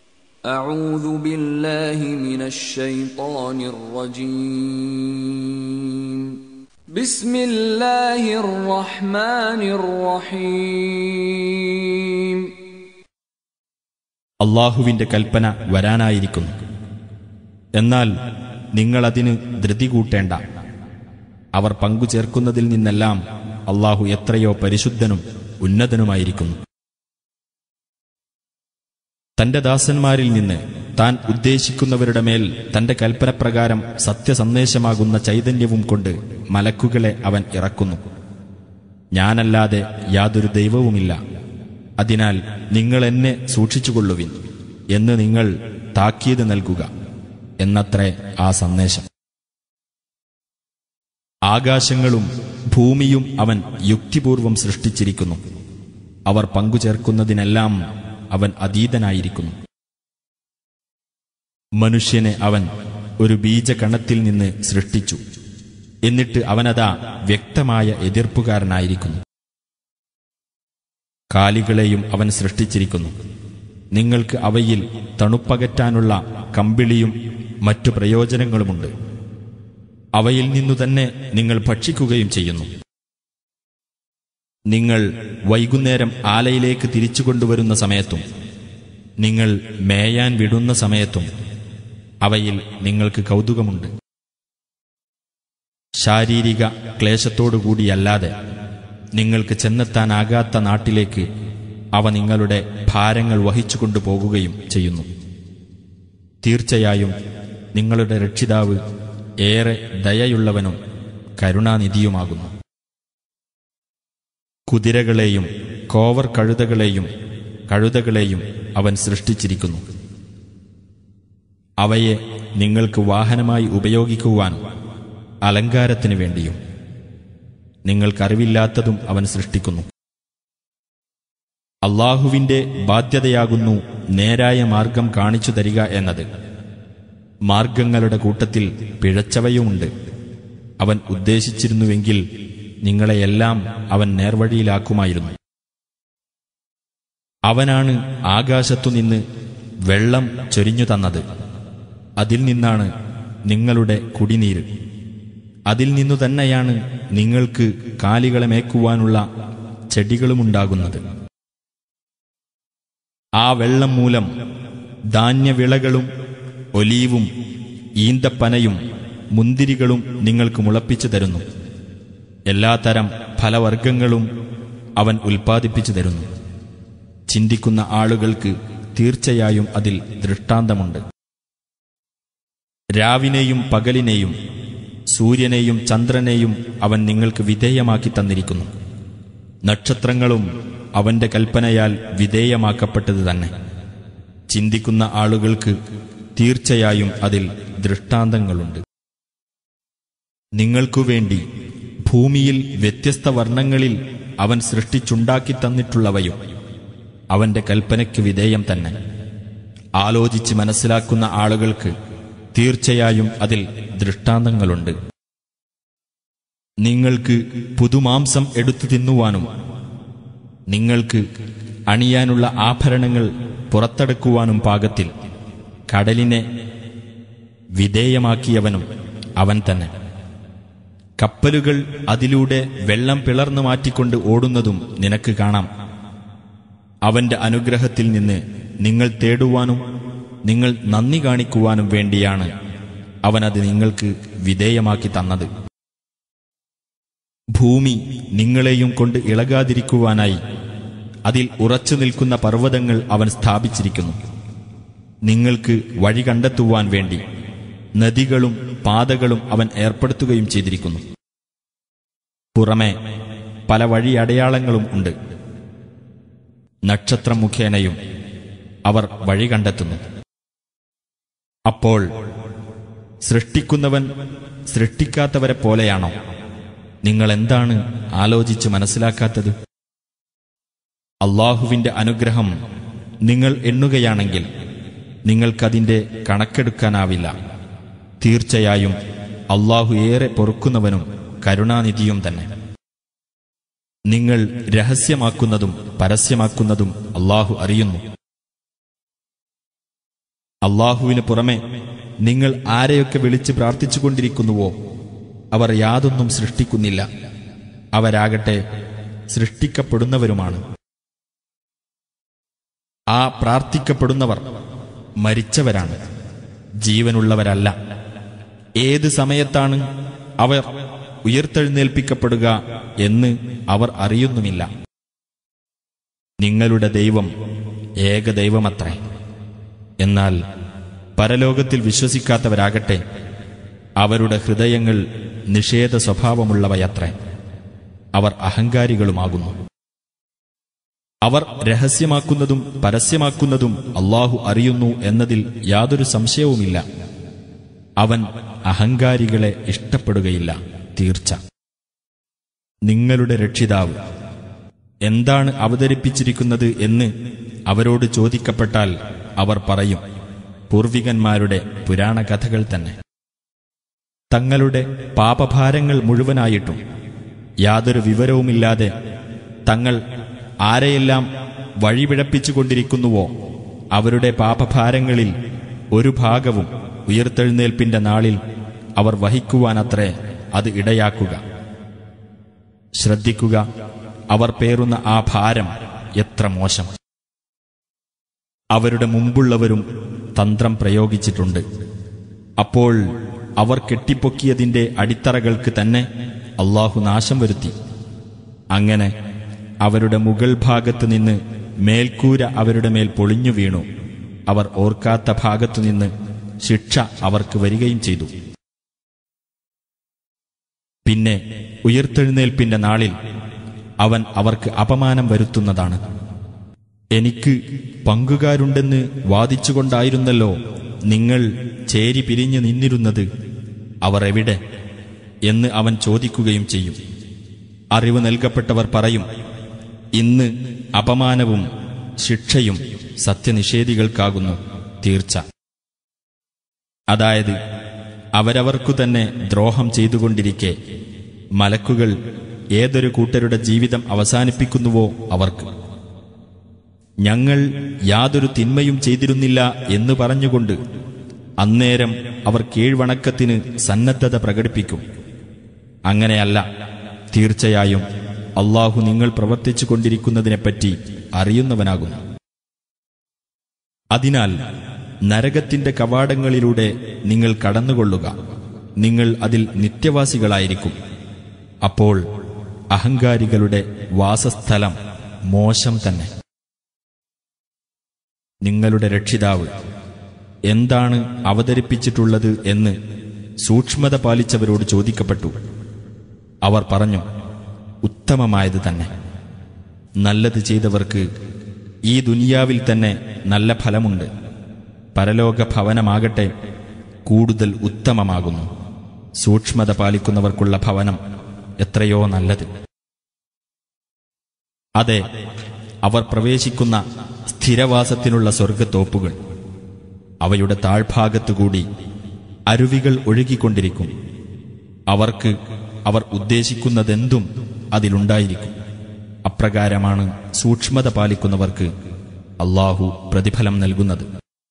أعوذ بالله من الشيطان الرجيم بسم الله الرحمن الرحيم അള്ളാഹുവിന്റെ കൽപ്പന വരാനായിരിക്കുന്നു എന്നാൽ നിങ്ങളതിന് ധൃതി കൂട്ടേണ്ട അവർ പങ്കുചേർക്കുന്നതിൽ നിന്നെല്ലാം അള്ളാഹു എത്രയോ പരിശുദ്ധനും ഉന്നതനുമായിരിക്കുന്നു തന്റെ ദാസന്മാരിൽ നിന്ന് താൻ ഉദ്ദേശിക്കുന്നവരുടെ മേൽ തന്റെ കൽപ്പനപ്രകാരം സത്യസന്ദേശമാകുന്ന ചൈതന്യവും കൊണ്ട് മലക്കുകളെ അവൻ ഇറക്കുന്നു ഞാനല്ലാതെ യാതൊരു ദൈവവുമില്ല അതിനാൽ നിങ്ങൾ എന്നെ സൂക്ഷിച്ചുകൊള്ളുവിൻ എന്ന് നിങ്ങൾ താക്കീത് നൽകുക എന്നത്രേ ആ സന്ദേശം ആകാശങ്ങളും ഭൂമിയും അവൻ യുക്തിപൂർവം സൃഷ്ടിച്ചിരിക്കുന്നു അവർ പങ്കുചേർക്കുന്നതിനെല്ലാം അവൻ അതീതനായിരിക്കുന്നു മനുഷ്യനെ അവൻ ഒരു ബീജകണത്തിൽ നിന്ന് സൃഷ്ടിച്ചു എന്നിട്ട് അവനതാ വ്യക്തമായ എതിർപ്പുകാരനായിരിക്കുന്നു കാലികളെയും അവൻ സൃഷ്ടിച്ചിരിക്കുന്നു നിങ്ങൾക്ക് അവയിൽ തണുപ്പകറ്റാനുള്ള കമ്പിളിയും മറ്റു പ്രയോജനങ്ങളുമുണ്ട് അവയിൽ നിന്നു തന്നെ നിങ്ങൾ ഭക്ഷിക്കുകയും ചെയ്യുന്നു നിങ്ങൾ വൈകുന്നേരം ആലയിലേക്ക് തിരിച്ചു കൊണ്ടുവരുന്ന സമയത്തും നിങ്ങൾ മേയാൻ വിടുന്ന സമയത്തും അവയിൽ നിങ്ങൾക്ക് കൗതുകമുണ്ട് ശാരീരിക ക്ലേശത്തോടുകൂടിയല്ലാതെ നിങ്ങൾക്ക് ചെന്നെത്താനാകാത്ത നാട്ടിലേക്ക് അവ നിങ്ങളുടെ ഭാരങ്ങൾ വഹിച്ചുകൊണ്ടു പോകുകയും ചെയ്യുന്നു തീർച്ചയായും നിങ്ങളുടെ രക്ഷിതാവ് ഏറെ ദയയുള്ളവനും കരുണാനിധിയുമാകുന്നു കുതിരകളെയും കോവർ കഴുതകളെയും കഴുതകളെയും അവൻ സൃഷ്ടിച്ചിരിക്കുന്നു അവയെ നിങ്ങൾക്ക് വാഹനമായി ഉപയോഗിക്കുവാനും അലങ്കാരത്തിനു വേണ്ടിയും നിങ്ങൾക്കറിവില്ലാത്തതും അവൻ സൃഷ്ടിക്കുന്നു അള്ളാഹുവിന്റെ ബാധ്യതയാകുന്നു നേരായ മാർഗം കാണിച്ചു തരിക എന്നത് മാർഗങ്ങളുടെ കൂട്ടത്തിൽ പിഴച്ചവയുമുണ്ട് അവൻ ഉദ്ദേശിച്ചിരുന്നുവെങ്കിൽ നിങ്ങളെയെല്ലാം അവൻ നേർവഴിയിലാക്കുമായിരുന്നു അവനാണ് ആകാശത്തുനിന്ന് വെള്ളം ചൊരിഞ്ഞു തന്നത് അതിൽ നിന്നാണ് നിങ്ങളുടെ കുടിനീര് അതിൽ നിന്നു തന്നെയാണ് നിങ്ങൾക്ക് കാലികളെ മേക്കുവാനുള്ള ചെടികളുമുണ്ടാകുന്നത് ആ വെള്ളം മൂലം ധാന്യവിളകളും ഒലീവും ഈന്തപ്പനയും മുന്തിരികളും നിങ്ങൾക്ക് മുളപ്പിച്ചു തരുന്നു എല്ലാത്തരം ഫലവർഗങ്ങളും അവൻ ഉൽപ്പാദിപ്പിച്ചു തരുന്നു ചിന്തിക്കുന്ന ആളുകൾക്ക് തീർച്ചയായും അതിൽ ദൃഷ്ടാന്തമുണ്ട് രാവിനെയും പകലിനെയും സൂര്യനെയും ചന്ദ്രനെയും അവൻ നിങ്ങൾക്ക് വിധേയമാക്കി തന്നിരിക്കുന്നു നക്ഷത്രങ്ങളും അവന്റെ കൽപ്പനയാൽ വിധേയമാക്കപ്പെട്ടത് തന്നെ ചിന്തിക്കുന്ന ആളുകൾക്ക് തീർച്ചയായും അതിൽ ദൃഷ്ടാന്തങ്ങളുണ്ട് നിങ്ങൾക്കുവേണ്ടി ഭൂമിയിൽ വ്യത്യസ്ത വർണ്ണങ്ങളിൽ അവൻ സൃഷ്ടിച്ചുണ്ടാക്കി തന്നിട്ടുള്ളവയും അവന്റെ കൽപ്പനയ്ക്ക് വിധേയം തന്നെ ആലോചിച്ച് മനസ്സിലാക്കുന്ന ആളുകൾക്ക് തീർച്ചയായും അതിൽ ദൃഷ്ടാന്തങ്ങളുണ്ട് നിങ്ങൾക്ക് പുതുമാംസം എടുത്തു തിന്നുവാനും നിങ്ങൾക്ക് അണിയാനുള്ള ആഭരണങ്ങൾ പുറത്തെടുക്കുവാനും പാകത്തിൽ കടലിനെ വിധേയമാക്കിയവനും അവൻ തന്നെ കപ്പലുകൾ അതിലൂടെ വെള്ളം പിളർന്നു മാറ്റിക്കൊണ്ട് ഓടുന്നതും നിനക്ക് കാണാം അവന്റെ അനുഗ്രഹത്തിൽ നിന്ന് നിങ്ങൾ തേടുവാനും നിങ്ങൾ നന്ദി കാണിക്കുവാനും വേണ്ടിയാണ് അവനത് നിങ്ങൾക്ക് വിധേയമാക്കി തന്നത് ഭൂമി നിങ്ങളെയും കൊണ്ട് ഇളകാതിരിക്കുവാനായി അതിൽ ഉറച്ചു നിൽക്കുന്ന പർവ്വതങ്ങൾ അവൻ സ്ഥാപിച്ചിരിക്കുന്നു നിങ്ങൾക്ക് വഴി കണ്ടെത്തുവാൻ വേണ്ടി നദികളും പാതകളും അവൻ ഏർപ്പെടുത്തുകയും ചെയ്തിരിക്കുന്നു പുറമെ പല വഴി അടയാളങ്ങളും ഉണ്ട് നക്ഷത്രം മുഖേനയും അവർ വഴി കണ്ടെത്തുന്നു അപ്പോൾ സൃഷ്ടിക്കുന്നവൻ സൃഷ്ടിക്കാത്തവരെ പോലെയാണോ നിങ്ങൾ എന്താണ് ആലോചിച്ച് മനസ്സിലാക്കാത്തത് അള്ളാഹുവിന്റെ അനുഗ്രഹം നിങ്ങൾ എണ്ണുകയാണെങ്കിൽ നിങ്ങൾക്കതിന്റെ കണക്കെടുക്കാനാവില്ല തീർച്ചയായും അള്ളാഹു ഏറെ പൊറുക്കുന്നവനും കരുണാനിധിയും തന്നെ നിങ്ങൾ രഹസ്യമാക്കുന്നതും പരസ്യമാക്കുന്നതും അള്ളാഹു അറിയുന്നു അള്ളാഹുവിന് പുറമെ നിങ്ങൾ ആരെയൊക്കെ വിളിച്ച് പ്രാർത്ഥിച്ചുകൊണ്ടിരിക്കുന്നുവോ അവർ യാതൊന്നും സൃഷ്ടിക്കുന്നില്ല അവരാകട്ടെ സൃഷ്ടിക്കപ്പെടുന്നവരുമാണ് ആ പ്രാർത്ഥിക്കപ്പെടുന്നവർ മരിച്ചവരാണ് ജീവനുള്ളവരല്ല ഏത് സമയത്താണ് അവർ ഉയർത്തെഴുന്നേൽപ്പിക്കപ്പെടുക എന്ന് അവർ അറിയുന്നുമില്ല നിങ്ങളുടെ ദൈവം ഏകദൈവമത്രേ എന്നാൽ പരലോകത്തിൽ വിശ്വസിക്കാത്തവരാകട്ടെ അവരുടെ ഹൃദയങ്ങൾ നിഷേധ സ്വഭാവമുള്ളവയത്രേ അവർ അഹങ്കാരികളുമാകുന്നു അവർ രഹസ്യമാക്കുന്നതും പരസ്യമാക്കുന്നതും അള്ളാഹു അറിയുന്നു എന്നതിൽ യാതൊരു സംശയവുമില്ല അവൻ അഹങ്കാരികളെ ഇഷ്ടപ്പെടുകയില്ല തീർച്ച നിങ്ങളുടെ രക്ഷിതാവ് എന്താണ് അവതരിപ്പിച്ചിരിക്കുന്നത് എന്ന് അവരോട് ചോദിക്കപ്പെട്ടാൽ അവർ പറയും പൂർവികന്മാരുടെ പുരാണ കഥകൾ തന്നെ തങ്ങളുടെ പാപഭാരങ്ങൾ മുഴുവനായിട്ടും യാതൊരു വിവരവുമില്ലാതെ തങ്ങൾ ആരെയെല്ലാം വഴിപിഴപ്പിച്ചുകൊണ്ടിരിക്കുന്നുവോ അവരുടെ പാപഭാരങ്ങളിൽ ഒരു ഭാഗവും ഉയർത്തെഴുന്നേൽപ്പിന്റെ നാളിൽ അവർ വഹിക്കുവാനത്രേ അത് ഇടയാക്കുക ശ്രദ്ധിക്കുക അവർ പേറുന്ന ആ ഭാരം എത്ര മോശം അവരുടെ മുമ്പുള്ളവരും തന്ത്രം പ്രയോഗിച്ചിട്ടുണ്ട് അപ്പോൾ അവർ കെട്ടിപ്പൊക്കിയതിന്റെ അടിത്തറകൾക്ക് തന്നെ അള്ളാഹു നാശം വരുത്തി അങ്ങനെ അവരുടെ മുകൾ ഭാഗത്തു നിന്ന് മേൽക്കൂര അവരുടെ മേൽ പൊളിഞ്ഞു വീണു അവർ ഓർക്കാത്ത ഭാഗത്തുനിന്ന് ശിക്ഷ അവർക്ക് വരികയും ചെയ്തു പിന്നെ ഉയർത്തെഴുന്നേൽപ്പിന്റെ നാളിൽ അവൻ അവർക്ക് അപമാനം വരുത്തുന്നതാണ് എനിക്ക് പങ്കുകാരുണ്ടെന്ന് വാദിച്ചുകൊണ്ടായിരുന്നല്ലോ നിങ്ങൾ ചേരി പിരിഞ്ഞു നിന്നിരുന്നത് അവർ എവിടെ എന്ന് അവൻ ചോദിക്കുകയും ചെയ്യും അറിവ് നൽകപ്പെട്ടവർ പറയും ഇന്ന് അപമാനവും ശിക്ഷയും സത്യനിഷേധികൾക്കാകുന്നു തീർച്ച അതായത് അവരവർക്കു തന്നെ ദ്രോഹം ചെയ്തുകൊണ്ടിരിക്കെ മലക്കുകൾ ഏതൊരു കൂട്ടരുടെ ജീവിതം അവസാനിപ്പിക്കുന്നുവോ അവർക്ക് ഞങ്ങൾ യാതൊരു തിന്മയും ചെയ്തിരുന്നില്ല എന്ന് പറഞ്ഞുകൊണ്ട് അന്നേരം അവർ കീഴ്വണക്കത്തിന് സന്നദ്ധത പ്രകടിപ്പിക്കും അങ്ങനെയല്ല തീർച്ചയായും അള്ളാഹു നിങ്ങൾ പ്രവർത്തിച്ചു കൊണ്ടിരിക്കുന്നതിനെപ്പറ്റി അറിയുന്നവനാകുന്നു അതിനാൽ നരകത്തിന്റെ കവാടങ്ങളിലൂടെ നിങ്ങൾ കടന്നുകൊള്ളുക നിങ്ങൾ അതിൽ നിത്യവാസികളായിരിക്കും അപ്പോൾ അഹങ്കാരികളുടെ വാസസ്ഥലം മോശം തന്നെ നിങ്ങളുടെ രക്ഷിതാവ് എന്താണ് അവതരിപ്പിച്ചിട്ടുള്ളത് എന്ന് സൂക്ഷ്മത പാലിച്ചവരോട് ചോദിക്കപ്പെട്ടു അവർ പറഞ്ഞു ഉത്തമമായത് തന്നെ നല്ലത് ചെയ്തവർക്ക് ഈ ദുനിയാവിൽ തന്നെ നല്ല ഫലമുണ്ട് പരലോക ഭവനമാകട്ടെ കൂടുതൽ ഉത്തമമാകുന്നു സൂക്ഷ്മത പാലിക്കുന്നവർക്കുള്ള ഭവനം എത്രയോ നല്ലത് അതെ അവർ പ്രവേശിക്കുന്ന സ്ഥിരവാസത്തിനുള്ള സ്വർഗത്തോപ്പുകൾ അവയുടെ താഴ്ഭാഗത്തുകൂടി അരുവികൾ ഒഴുകിക്കൊണ്ടിരിക്കും അവർക്ക് അവർ ഉദ്ദേശിക്കുന്നതെന്തും അതിലുണ്ടായിരിക്കും അപ്രകാരമാണ് സൂക്ഷ്മത പാലിക്കുന്നവർക്ക് അള്ളാഹു പ്രതിഫലം നൽകുന്നത്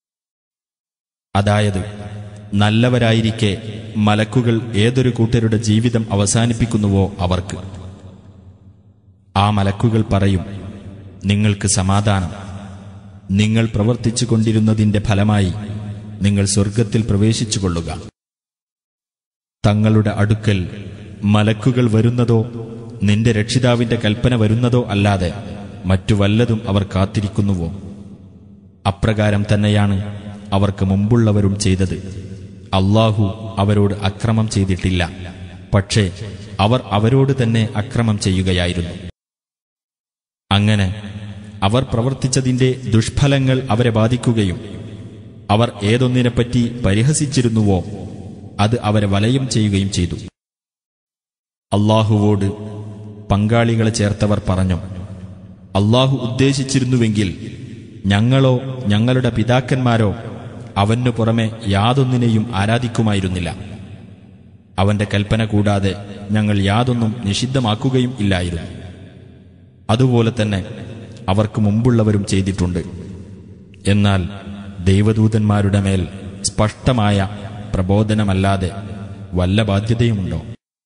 അതായത് നല്ലവരായിരിക്കെ മലക്കുകൾ ഏതൊരു കൂട്ടരുടെ ജീവിതം അവസാനിപ്പിക്കുന്നുവോ അവർക്ക് ആ മലക്കുകൾ പറയും നിങ്ങൾക്ക് സമാധാനം നിങ്ങൾ പ്രവർത്തിച്ചു കൊണ്ടിരുന്നതിന്റെ ഫലമായി നിങ്ങൾ സ്വർഗത്തിൽ പ്രവേശിച്ചുകൊള്ളുക തങ്ങളുടെ അടുക്കൽ മലക്കുകൾ വരുന്നതോ നിന്റെ രക്ഷിതാവിന്റെ കൽപ്പന വരുന്നതോ അല്ലാതെ മറ്റു വല്ലതും അവർ കാത്തിരിക്കുന്നുവോ അപ്രകാരം തന്നെയാണ് അവർക്ക് മുമ്പുള്ളവരും ചെയ്തത് അള്ളാഹു അവരോട് അക്രമം ചെയ്തിട്ടില്ല പക്ഷേ അവർ അവരോട് തന്നെ അക്രമം ചെയ്യുകയായിരുന്നു അങ്ങനെ അവർ പ്രവർത്തിച്ചതിന്റെ ദുഷ്ഫലങ്ങൾ അവരെ ബാധിക്കുകയും അവർ ഏതൊന്നിനെപ്പറ്റി പരിഹസിച്ചിരുന്നുവോ അത് അവരെ വലയം ചെയ്യുകയും ചെയ്തു അള്ളാഹുവോട് പങ്കാളികളെ ചേർത്തവർ പറഞ്ഞു അള്ളാഹു ഉദ്ദേശിച്ചിരുന്നുവെങ്കിൽ ഞങ്ങളോ ഞങ്ങളുടെ പിതാക്കന്മാരോ അവനു പുറമെ യാതൊന്നിനെയും ആരാധിക്കുമായിരുന്നില്ല അവന്റെ കൽപ്പന കൂടാതെ ഞങ്ങൾ യാതൊന്നും നിഷിദ്ധമാക്കുകയും ഇല്ലായിരുന്നു അതുപോലെ തന്നെ അവർക്ക് മുമ്പുള്ളവരും ചെയ്തിട്ടുണ്ട് എന്നാൽ ദൈവദൂതന്മാരുടെ മേൽ സ്പഷ്ടമായ പ്രബോധനമല്ലാതെ വല്ല ബാധ്യതയുമുണ്ടോ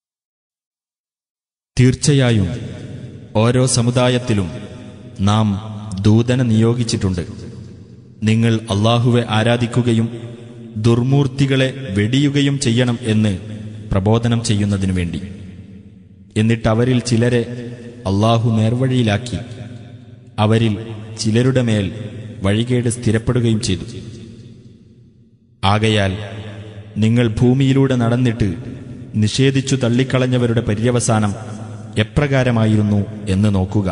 തീർച്ചയായും ഓരോ സമുദായത്തിലും നാം ദൂതനെ നിയോഗിച്ചിട്ടുണ്ട് നിങ്ങൾ അള്ളാഹുവെ ആരാധിക്കുകയും ദുർമൂർത്തികളെ വെടിയുകയും ചെയ്യണം എന്ന് പ്രബോധനം ചെയ്യുന്നതിനു വേണ്ടി എന്നിട്ട് അവരിൽ ചിലരെ അള്ളാഹു നേർവഴിയിലാക്കി അവരിൽ ചിലരുടെ മേൽ വഴികേട് സ്ഥിരപ്പെടുകയും ചെയ്തു ആകയാൽ നിങ്ങൾ ഭൂമിയിലൂടെ നടന്നിട്ട് നിഷേധിച്ചു തള്ളിക്കളഞ്ഞവരുടെ പര്യവസാനം എപ്രകാരമായിരുന്നു എന്ന് നോക്കുക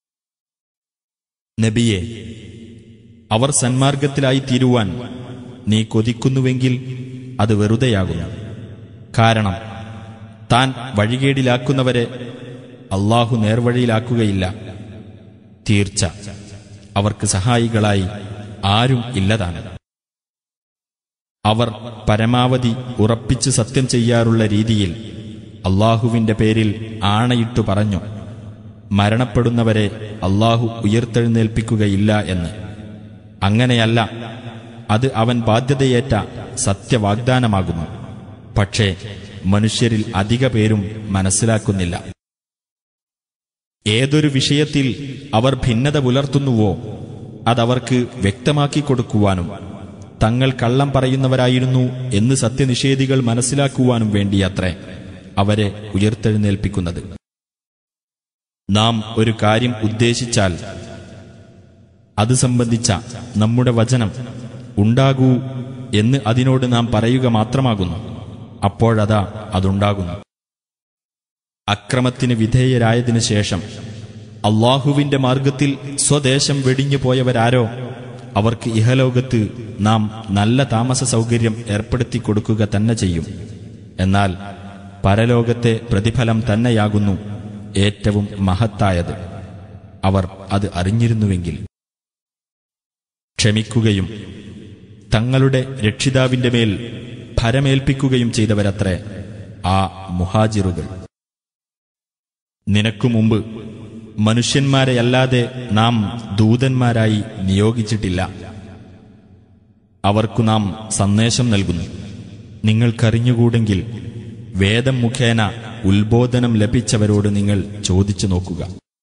നബിയെ അവർ സന്മാർഗത്തിലായി തീരുവാൻ നീ കൊതിക്കുന്നുവെങ്കിൽ അത് വെറുതെയാകുന്നു കാരണം താൻ വഴികേടിലാക്കുന്നവരെ അള്ളാഹു നേർവഴിയിലാക്കുകയില്ല തീർച്ച അവർക്ക് സഹായികളായി ആരും ഇല്ലതാണ് അവർ പരമാവധി ഉറപ്പിച്ച് സത്യം ചെയ്യാറുള്ള രീതിയിൽ അള്ളാഹുവിന്റെ പേരിൽ ആണയിട്ടു പറഞ്ഞു മരണപ്പെടുന്നവരെ അള്ളാഹു ഉയർത്തെഴുന്നേൽപ്പിക്കുകയില്ല എന്ന് അങ്ങനെയല്ല അത് അവൻ ബാധ്യതയേറ്റ സത്യവാഗ്ദാനമാകുന്നു പക്ഷേ മനുഷ്യരിൽ അധിക പേരും മനസ്സിലാക്കുന്നില്ല ഏതൊരു വിഷയത്തിൽ അവർ ഭിന്നത പുലർത്തുന്നുവോ അതവർക്ക് വ്യക്തമാക്കി കൊടുക്കുവാനും തങ്ങൾ കള്ളം പറയുന്നവരായിരുന്നു എന്ന് സത്യനിഷേധികൾ മനസ്സിലാക്കുവാനും വേണ്ടിയത്രേ അവരെ ഉയർത്തെഴുന്നേൽപ്പിക്കുന്നത് നാം ഒരു കാര്യം ഉദ്ദേശിച്ചാൽ അത് സംബന്ധിച്ച നമ്മുടെ വചനം ഉണ്ടാകൂ എന്ന് അതിനോട് നാം പറയുക മാത്രമാകുന്നു അപ്പോഴതാ അതുണ്ടാകുന്നു അക്രമത്തിന് വിധേയരായതിനു ശേഷം അള്ളാഹുവിന്റെ മാർഗത്തിൽ സ്വദേശം വെടിഞ്ഞു പോയവരാരോ അവർക്ക് ഇഹലോകത്ത് നാം നല്ല താമസ സൗകര്യം ഏർപ്പെടുത്തി കൊടുക്കുക തന്നെ ചെയ്യും എന്നാൽ പരലോകത്തെ പ്രതിഫലം തന്നെയാകുന്നു ഏറ്റവും മഹത്തായത് അവർ അത് അറിഞ്ഞിരുന്നുവെങ്കിൽ ക്ഷമിക്കുകയും തങ്ങളുടെ രക്ഷിതാവിന്റെ മേൽ ഭരമേൽപ്പിക്കുകയും ചെയ്തവരത്രേ ആ മുഹാജിറുകൾ നിനക്കു മുമ്പ് മനുഷ്യന്മാരെയല്ലാതെ നാം ദൂതന്മാരായി നിയോഗിച്ചിട്ടില്ല അവർക്കു നാം സന്ദേശം നൽകുന്നു നിങ്ങൾക്കറിഞ്ഞുകൂടെങ്കിൽ വേദം മുഖേന ഉത്ബോധനം ലഭിച്ചവരോട് നിങ്ങൾ ചോദിച്ചു നോക്കുക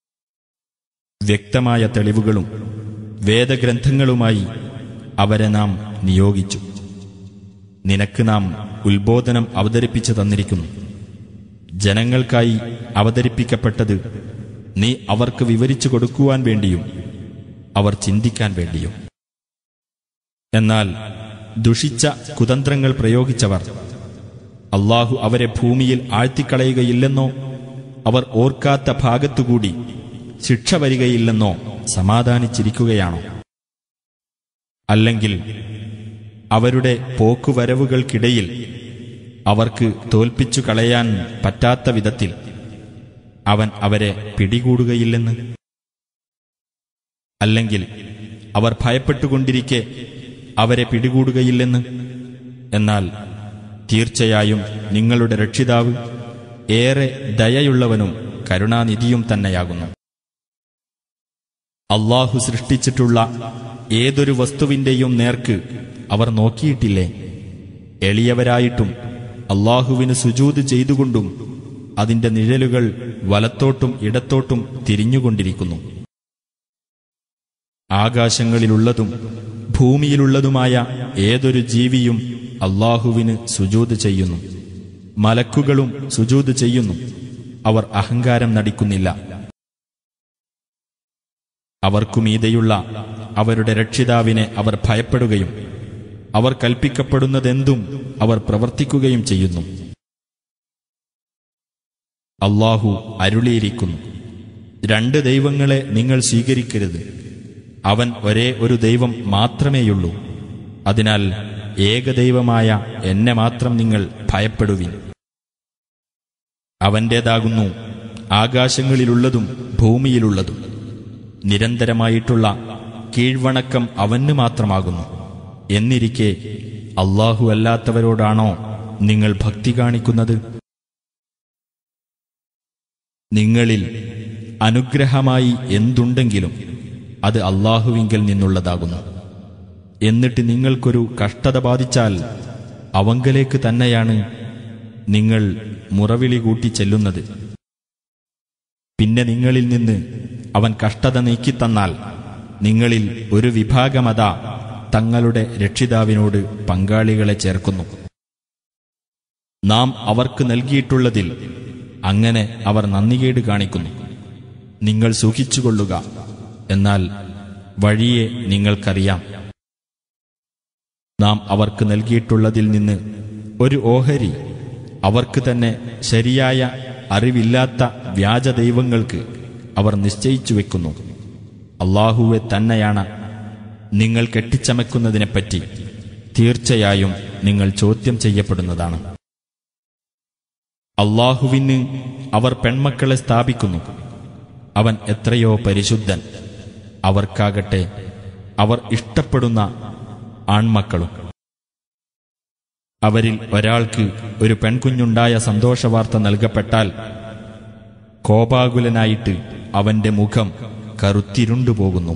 വ്യക്തമായ തെളിവുകളും വേദഗ്രന്ഥങ്ങളുമായി അവരെ നാം നിയോഗിച്ചു നിനക്ക് നാം ഉത്ബോധനം അവതരിപ്പിച്ചു തന്നിരിക്കുന്നു ജനങ്ങൾക്കായി അവതരിപ്പിക്കപ്പെട്ടത് നീ അവർക്ക് വിവരിച്ചു കൊടുക്കുവാൻ വേണ്ടിയും അവർ ചിന്തിക്കാൻ വേണ്ടിയും എന്നാൽ ദുഷിച്ച കുതന്ത്രങ്ങൾ പ്രയോഗിച്ചവർ അള്ളാഹു അവരെ ഭൂമിയിൽ ആഴ്ത്തിക്കളയുകയില്ലെന്നോ അവർ ഓർക്കാത്ത ഭാഗത്തുകൂടി ശിക്ഷ വരികയില്ലെന്നോ സമാധാനിച്ചിരിക്കുകയാണോ അല്ലെങ്കിൽ അവരുടെ പോക്കുവരവുകൾക്കിടയിൽ അവർക്ക് തോൽപ്പിച്ചു കളയാൻ പറ്റാത്ത വിധത്തിൽ അവൻ അവരെ പിടികൂടുകയില്ലെന്ന് അല്ലെങ്കിൽ അവർ ഭയപ്പെട്ടുകൊണ്ടിരിക്കെ അവരെ പിടികൂടുകയില്ലെന്ന് എന്നാൽ തീർച്ചയായും നിങ്ങളുടെ രക്ഷിതാവ് ഏറെ ദയയുള്ളവനും കരുണാനിധിയും തന്നെയാകുന്നു അള്ളാഹു സൃഷ്ടിച്ചിട്ടുള്ള ഏതൊരു വസ്തുവിന്റെയും നേർക്ക് അവർ നോക്കിയിട്ടില്ലേ എളിയവരായിട്ടും അള്ളാഹുവിന് സുജൂത് ചെയ്തുകൊണ്ടും അതിന്റെ നിഴലുകൾ വലത്തോട്ടും ഇടത്തോട്ടും തിരിഞ്ഞുകൊണ്ടിരിക്കുന്നു ആകാശങ്ങളിലുള്ളതും ഭൂമിയിലുള്ളതുമായ ഏതൊരു ജീവിയും അള്ളാഹുവിന് സുജൂത് ചെയ്യുന്നു മലക്കുകളും സുജൂത് ചെയ്യുന്നു അവർ അഹങ്കാരം നടിക്കുന്നില്ല അവർക്കുമീതെയുള്ള അവരുടെ രക്ഷിതാവിനെ അവർ ഭയപ്പെടുകയും അവർ കൽപ്പിക്കപ്പെടുന്നതെന്തും അവർ പ്രവർത്തിക്കുകയും ചെയ്യുന്നു അള്ളാഹു അരുളിയിരിക്കുന്നു രണ്ട് ദൈവങ്ങളെ നിങ്ങൾ സ്വീകരിക്കരുത് അവൻ ഒരേ ഒരു ദൈവം മാത്രമേയുള്ളൂ അതിനാൽ ഏകദൈവമായ എന്നെ മാത്രം നിങ്ങൾ ഭയപ്പെടുവിൻ അവന്റേതാകുന്നു ആകാശങ്ങളിലുള്ളതും ഭൂമിയിലുള്ളതും നിരന്തരമായിട്ടുള്ള കീഴ്വണക്കം അവന് മാത്രമാകുന്നു എന്നിരിക്കെ അള്ളാഹു അല്ലാത്തവരോടാണോ നിങ്ങൾ ഭക്തി കാണിക്കുന്നത് നിങ്ങളിൽ അനുഗ്രഹമായി എന്തുണ്ടെങ്കിലും അത് അള്ളാഹുവിങ്കിൽ നിന്നുള്ളതാകുന്നു എന്നിട്ട് നിങ്ങൾക്കൊരു കഷ്ടത ബാധിച്ചാൽ അവങ്കലേക്ക് തന്നെയാണ് നിങ്ങൾ മുറവിളി കൂട്ടി ചെല്ലുന്നത് പിന്നെ നിങ്ങളിൽ നിന്ന് അവൻ കഷ്ടത നീക്കിത്തന്നാൽ നിങ്ങളിൽ ഒരു വിഭാഗമത തങ്ങളുടെ രക്ഷിതാവിനോട് പങ്കാളികളെ ചേർക്കുന്നു നാം അവർക്ക് നൽകിയിട്ടുള്ളതിൽ അങ്ങനെ അവർ നന്ദികേട് കാണിക്കുന്നു നിങ്ങൾ സുഖിച്ചുകൊള്ളുക എന്നാൽ വഴിയെ നിങ്ങൾക്കറിയാം നാം അവർക്ക് നൽകിയിട്ടുള്ളതിൽ നിന്ന് ഒരു ഓഹരി അവർക്ക് തന്നെ ശരിയായ അറിവില്ലാത്ത വ്യാജ ദൈവങ്ങൾക്ക് അവർ നിശ്ചയിച്ചു വെക്കുന്നു അള്ളാഹുവെ തന്നെയാണ് നിങ്ങൾ കെട്ടിച്ചമക്കുന്നതിനെപ്പറ്റി തീർച്ചയായും നിങ്ങൾ ചോദ്യം ചെയ്യപ്പെടുന്നതാണ് അള്ളാഹുവിന് അവർ പെൺമക്കളെ സ്ഥാപിക്കുന്നു അവൻ എത്രയോ പരിശുദ്ധൻ അവർക്കാകട്ടെ അവർ ഇഷ്ടപ്പെടുന്ന ആൺമക്കളും അവരിൽ ഒരാൾക്ക് ഒരു പെൺകുഞ്ഞുണ്ടായ സന്തോഷവാർത്ത നൽകപ്പെട്ടാൽ കോപാകുലനായിട്ട് അവന്റെ മുഖം കറുത്തിരുണ്ടുപോകുന്നു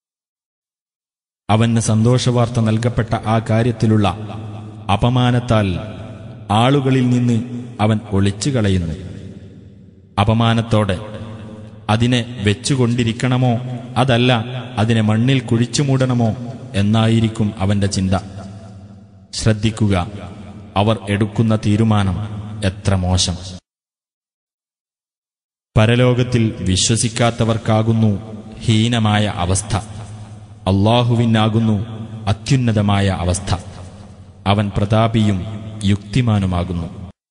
അവന് സന്തോഷവാർത്ത നൽകപ്പെട്ട ആ കാര്യത്തിലുള്ള അപമാനത്താൽ ആളുകളിൽ നിന്ന് അവൻ ഒളിച്ചു കളയുന്നു അപമാനത്തോടെ അതിനെ വെച്ചുകൊണ്ടിരിക്കണമോ അതല്ല അതിനെ മണ്ണിൽ കുഴിച്ചു മൂടണമോ എന്നായിരിക്കും അവന്റെ ചിന്ത ശ്രദ്ധിക്കുക അവർ എടുക്കുന്ന തീരുമാനം എത്ര മോശം പരലോകത്തിൽ വിശ്വസിക്കാത്തവർക്കാകുന്നു ഹീനമായ അവസ്ഥ അള്ളാഹുവിനാകുന്നു അത്യുന്നതമായ അവസ്ഥ അവൻ പ്രതാപിയും യുക്തിമാനുമാകുന്നു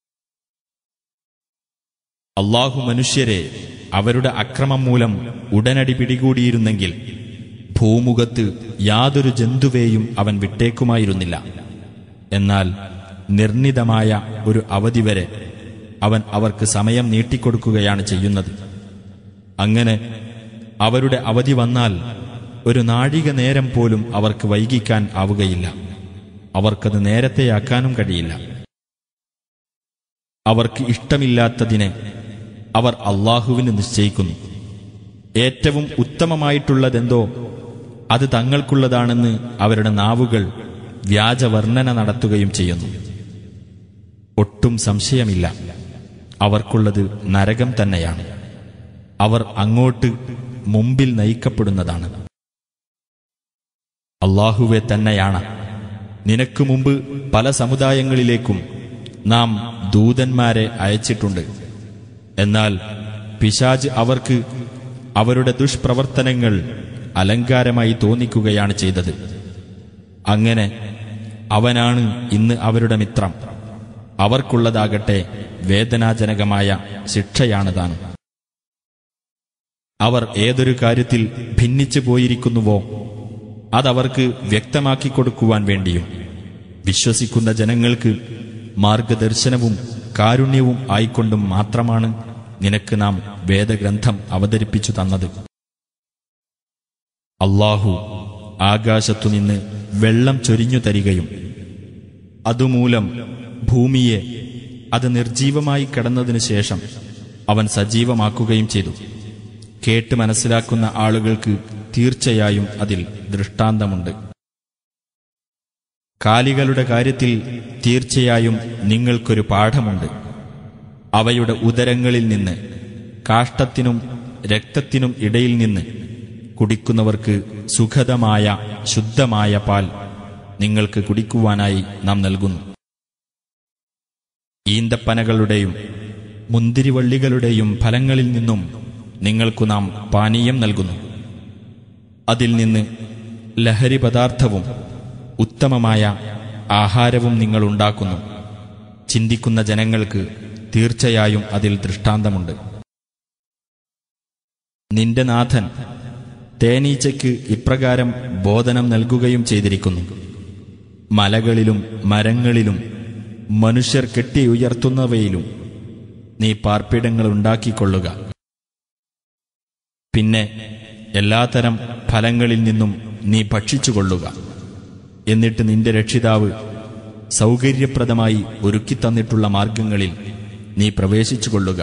അള്ളാഹു മനുഷ്യരെ അവരുടെ അക്രമം മൂലം ഉടനടി പിടികൂടിയിരുന്നെങ്കിൽ ഭൂമുഖത്ത് യാതൊരു ജന്തുവേയും അവൻ വിട്ടേക്കുമായിരുന്നില്ല എന്നാൽ നിർണിതമായ ഒരു അവധി വരെ അവൻ അവർക്ക് സമയം നീട്ടിക്കൊടുക്കുകയാണ് ചെയ്യുന്നത് അങ്ങനെ അവരുടെ അവധി വന്നാൽ ഒരു നാഴിക നേരം പോലും അവർക്ക് വൈകിക്കാൻ ആവുകയില്ല അവർക്കത് നേരത്തെയാക്കാനും കഴിയില്ല അവർക്ക് ഇഷ്ടമില്ലാത്തതിനെ അവർ അള്ളാഹുവിന് നിശ്ചയിക്കുന്നു ഏറ്റവും ഉത്തമമായിട്ടുള്ളതെന്തോ അത് തങ്ങൾക്കുള്ളതാണെന്ന് അവരുടെ നാവുകൾ വ്യാജവർണ്ണന നടത്തുകയും ചെയ്യുന്നു ഒട്ടും സംശയമില്ല അവർക്കുള്ളത് നരകം തന്നെയാണ് അവർ അങ്ങോട്ട് മുമ്പിൽ നയിക്കപ്പെടുന്നതാണ് അള്ളാഹുവെ തന്നെയാണ് നിനക്ക് മുമ്പ് പല സമുദായങ്ങളിലേക്കും നാം ദൂതന്മാരെ അയച്ചിട്ടുണ്ട് എന്നാൽ പിശാജ് അവർക്ക് അവരുടെ ദുഷ്പ്രവർത്തനങ്ങൾ അലങ്കാരമായി തോന്നിക്കുകയാണ് ചെയ്തത് അങ്ങനെ അവനാണ് ഇന്ന് അവരുടെ മിത്രം അവർക്കുള്ളതാകട്ടെ വേദനാജനകമായ ശിക്ഷയാണ് താൻ അവർ ഏതൊരു കാര്യത്തിൽ ഭിന്നിച്ചു പോയിരിക്കുന്നുവോ അതവർക്ക് വ്യക്തമാക്കി കൊടുക്കുവാൻ വേണ്ടിയും വിശ്വസിക്കുന്ന ജനങ്ങൾക്ക് മാർഗദർശനവും കാരുണ്യവും ആയിക്കൊണ്ടും മാത്രമാണ് നിനക്ക് നാം വേദഗ്രന്ഥം അവതരിപ്പിച്ചു തന്നത് അള്ളാഹു ആകാശത്തുനിന്ന് വെള്ളം ചൊരിഞ്ഞു തരികയും അതുമൂലം ഭൂമിയെ അത് നിർജീവമായി കിടന്നതിനു ശേഷം അവൻ സജീവമാക്കുകയും ചെയ്തു കേട്ട് മനസ്സിലാക്കുന്ന ആളുകൾക്ക് തീർച്ചയായും അതിൽ ദൃഷ്ടാന്തമുണ്ട് കാലികളുടെ കാര്യത്തിൽ തീർച്ചയായും നിങ്ങൾക്കൊരു പാഠമുണ്ട് അവയുടെ ഉദരങ്ങളിൽ നിന്ന് കാഷ്ടത്തിനും രക്തത്തിനും ഇടയിൽ നിന്ന് കുടിക്കുന്നവർക്ക് സുഖതമായ ശുദ്ധമായ പാൽ നിങ്ങൾക്ക് കുടിക്കുവാനായി നാം നൽകുന്നു ഈന്തപ്പനകളുടെയും മുന്തിരിവള്ളികളുടെയും ഫലങ്ങളിൽ നിന്നും നിങ്ങൾക്കു നാം പാനീയം നൽകുന്നു അതിൽ നിന്ന് ലഹരി പദാർത്ഥവും ഉത്തമമായ ആഹാരവും നിങ്ങൾ ഉണ്ടാക്കുന്നു ചിന്തിക്കുന്ന ജനങ്ങൾക്ക് തീർച്ചയായും അതിൽ ദൃഷ്ടാന്തമുണ്ട് നിന്റെ നാഥൻ തേനീച്ചയ്ക്ക് ഇപ്രകാരം ബോധനം നൽകുകയും ചെയ്തിരിക്കുന്നു മലകളിലും മരങ്ങളിലും മനുഷ്യർ കെട്ടി ഉയർത്തുന്നവയിലും നീ പാർപ്പിടങ്ങൾ ഉണ്ടാക്കിക്കൊള്ളുക പിന്നെ എല്ലാത്തരം ഫലങ്ങളിൽ നിന്നും നീ ഭക്ഷിച്ചുകൊള്ളുക എന്നിട്ട് നിന്റെ രക്ഷിതാവ് സൗകര്യപ്രദമായി ഒരുക്കിത്തന്നിട്ടുള്ള മാർഗങ്ങളിൽ നീ പ്രവേശിച്ചുകൊള്ളുക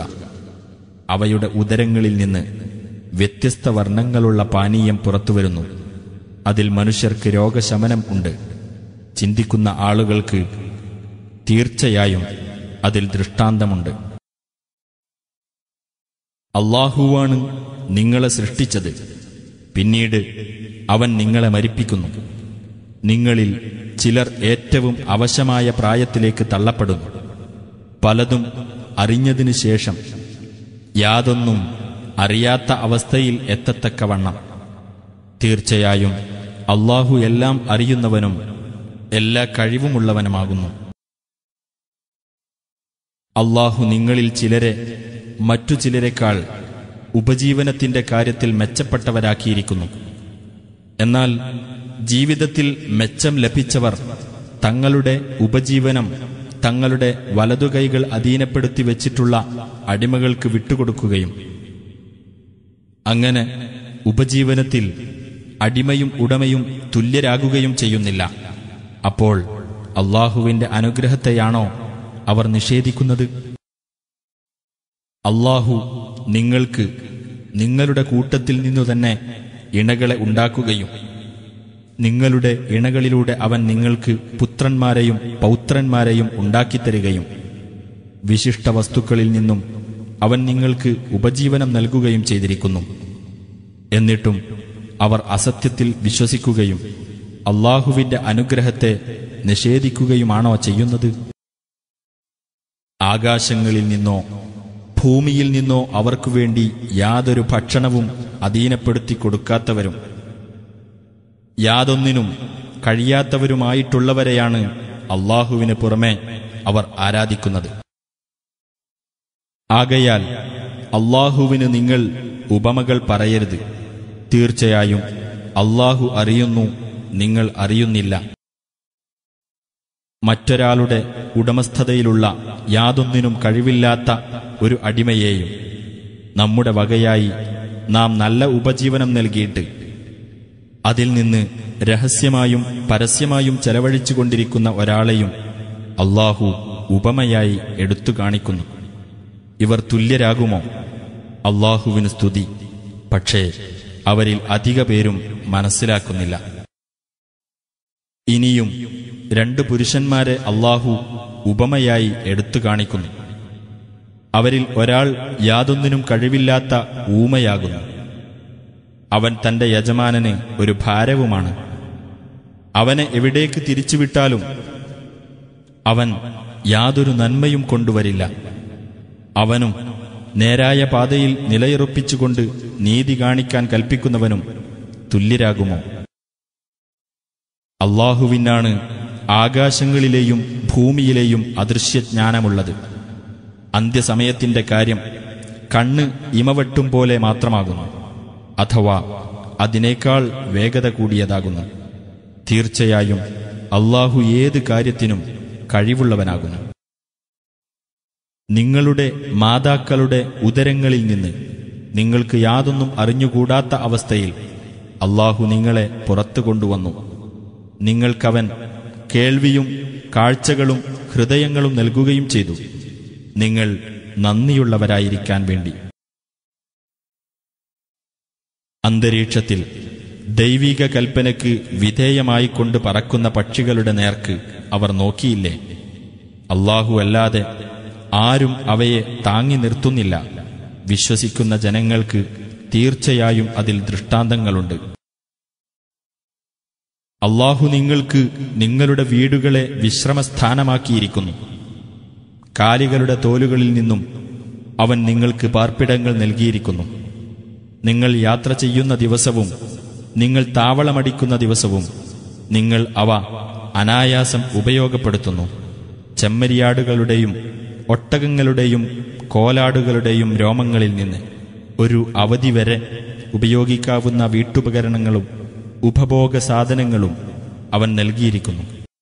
അവയുടെ ഉദരങ്ങളിൽ നിന്ന് വ്യത്യസ്ത വർണ്ണങ്ങളുള്ള പാനീയം പുറത്തുവരുന്നു അതിൽ മനുഷ്യർക്ക് രോഗശമനം ഉണ്ട് ചിന്തിക്കുന്ന ആളുകൾക്ക് തീർച്ചയായും അതിൽ ദൃഷ്ടാന്തമുണ്ട് അള്ളാഹുവാണ് നിങ്ങളെ സൃഷ്ടിച്ചത് പിന്നീട് അവൻ നിങ്ങളെ മരിപ്പിക്കുന്നു നിങ്ങളിൽ ചിലർ ഏറ്റവും അവശമായ പ്രായത്തിലേക്ക് തള്ളപ്പെടുന്നു പലതും അറിഞ്ഞതിനു ശേഷം യാതൊന്നും അറിയാത്ത അവസ്ഥയിൽ എത്തത്തക്കവണ്ണം തീർച്ചയായും അള്ളാഹു എല്ലാം അറിയുന്നവനും എല്ലാ കഴിവുമുള്ളവനുമാകുന്നു അള്ളാഹു നിങ്ങളിൽ ചിലരെ മറ്റു ചിലരെക്കാൾ ഉപജീവനത്തിന്റെ കാര്യത്തിൽ മെച്ചപ്പെട്ടവരാക്കിയിരിക്കുന്നു എന്നാൽ ജീവിതത്തിൽ മെച്ചം ലഭിച്ചവർ തങ്ങളുടെ ഉപജീവനം തങ്ങളുടെ വലതുകൈകൾ അധീനപ്പെടുത്തി വെച്ചിട്ടുള്ള അടിമകൾക്ക് വിട്ടുകൊടുക്കുകയും അങ്ങനെ ഉപജീവനത്തിൽ അടിമയും ഉടമയും തുല്യരാകുകയും ചെയ്യുന്നില്ല അപ്പോൾ അള്ളാഹുവിന്റെ അനുഗ്രഹത്തെയാണോ അവർ നിഷേധിക്കുന്നത് അള്ളാഹു നിങ്ങൾക്ക് നിങ്ങളുടെ കൂട്ടത്തിൽ നിന്നു തന്നെ ഇണകളെ ഉണ്ടാക്കുകയും നിങ്ങളുടെ ഇണകളിലൂടെ അവൻ നിങ്ങൾക്ക് പുത്രന്മാരെയും പൗത്രന്മാരെയും ഉണ്ടാക്കിത്തരികയും വിശിഷ്ട വസ്തുക്കളിൽ നിന്നും അവൻ നിങ്ങൾക്ക് ഉപജീവനം നൽകുകയും ചെയ്തിരിക്കുന്നു എന്നിട്ടും അവർ അസത്യത്തിൽ വിശ്വസിക്കുകയും അള്ളാഹുവിന്റെ അനുഗ്രഹത്തെ നിഷേധിക്കുകയുമാണോ ചെയ്യുന്നത് ആകാശങ്ങളിൽ നിന്നോ ഭൂമിയിൽ നിന്നോ അവർക്കു വേണ്ടി യാതൊരു ഭക്ഷണവും അധീനപ്പെടുത്തി കൊടുക്കാത്തവരും യാതൊന്നിനും കഴിയാത്തവരുമായിട്ടുള്ളവരെയാണ് അള്ളാഹുവിന് പുറമെ അവർ ആരാധിക്കുന്നത് ആകയാൽ അള്ളാഹുവിന് നിങ്ങൾ ഉപമകൾ പറയരുത് തീർച്ചയായും അള്ളാഹു അറിയുന്നു നിങ്ങൾ അറിയുന്നില്ല മറ്റൊരാളുടെ ഉടമസ്ഥതയിലുള്ള യാതൊന്നിനും കഴിവില്ലാത്ത ഒരു അടിമയെയും നമ്മുടെ വകയായി നാം നല്ല ഉപജീവനം നൽകിയിട്ട് അതിൽ നിന്ന് രഹസ്യമായും പരസ്യമായും ചെലവഴിച്ചുകൊണ്ടിരിക്കുന്ന ഒരാളെയും അള്ളാഹു ഉപമയായി എടുത്തു കാണിക്കുന്നു ഇവർ തുല്യരാകുമോ അള്ളാഹുവിന് സ്തുതി പക്ഷേ അവരിൽ അധിക പേരും മനസ്സിലാക്കുന്നില്ല ഇനിയും രണ്ട് പുരുഷന്മാരെ അള്ളാഹു ഉപമയായി എടുത്തു കാണിക്കുന്നു അവരിൽ ഒരാൾ യാതൊന്നിനും കഴിവില്ലാത്ത ഊമയാകുന്നു അവൻ തന്റെ യജമാനന് ഒരു ഭാരവുമാണ് അവനെ എവിടേക്ക് തിരിച്ചുവിട്ടാലും അവൻ യാതൊരു നന്മയും കൊണ്ടുവരില്ല അവനും നേരായ പാതയിൽ നിലയുറപ്പിച്ചുകൊണ്ട് നീതി കാണിക്കാൻ കൽപ്പിക്കുന്നവനും തുല്യരാകുമോ അള്ളാഹുവിനാണ് ആകാശങ്ങളിലെയും ഭൂമിയിലെയും അദൃശ്യജ്ഞാനമുള്ളത് അന്ത്യസമയത്തിന്റെ കാര്യം കണ്ണ് ഇമവെട്ടും പോലെ മാത്രമാകുന്നു അഥവാ അതിനേക്കാൾ വേഗത കൂടിയതാകുന്നു തീർച്ചയായും അള്ളാഹു ഏത് കാര്യത്തിനും കഴിവുള്ളവനാകുന്നു നിങ്ങളുടെ മാതാക്കളുടെ ഉദരങ്ങളിൽ നിന്ന് നിങ്ങൾക്ക് യാതൊന്നും അറിഞ്ഞുകൂടാത്ത അവസ്ഥയിൽ അള്ളാഹു നിങ്ങളെ പുറത്തു കൊണ്ടുവന്നു നിങ്ങൾക്കവൻ കേൾവിയും കാഴ്ചകളും ഹൃദയങ്ങളും നൽകുകയും ചെയ്തു നിങ്ങൾ നന്ദിയുള്ളവരായിരിക്കാൻ വേണ്ടി അന്തരീക്ഷത്തിൽ ദൈവിക കൽപ്പനയ്ക്ക് വിധേയമായിക്കൊണ്ട് പറക്കുന്ന പക്ഷികളുടെ നേർക്ക് അവർ നോക്കിയില്ലേ അള്ളാഹു അല്ലാതെ ആരും അവയെ താങ്ങി നിർത്തുന്നില്ല വിശ്വസിക്കുന്ന ജനങ്ങൾക്ക് തീർച്ചയായും അതിൽ ദൃഷ്ടാന്തങ്ങളുണ്ട് അള്ളാഹു നിങ്ങൾക്ക് നിങ്ങളുടെ വീടുകളെ വിശ്രമസ്ഥാനമാക്കിയിരിക്കുന്നു കാലികളുടെ തോലുകളിൽ നിന്നും അവൻ നിങ്ങൾക്ക് പാർപ്പിടങ്ങൾ നൽകിയിരിക്കുന്നു നിങ്ങൾ യാത്ര ചെയ്യുന്ന ദിവസവും നിങ്ങൾ താവളമടിക്കുന്ന ദിവസവും നിങ്ങൾ അവ അനായാസം ഉപയോഗപ്പെടുത്തുന്നു ചെമ്മരിയാടുകളുടെയും ഒട്ടകങ്ങളുടെയും കോലാടുകളുടെയും രോമങ്ങളിൽ നിന്ന് ഒരു അവധി വരെ ഉപയോഗിക്കാവുന്ന വീട്ടുപകരണങ്ങളും ഉപഭോഗ സാധനങ്ങളും അവൻ നൽകിയിരിക്കുന്നു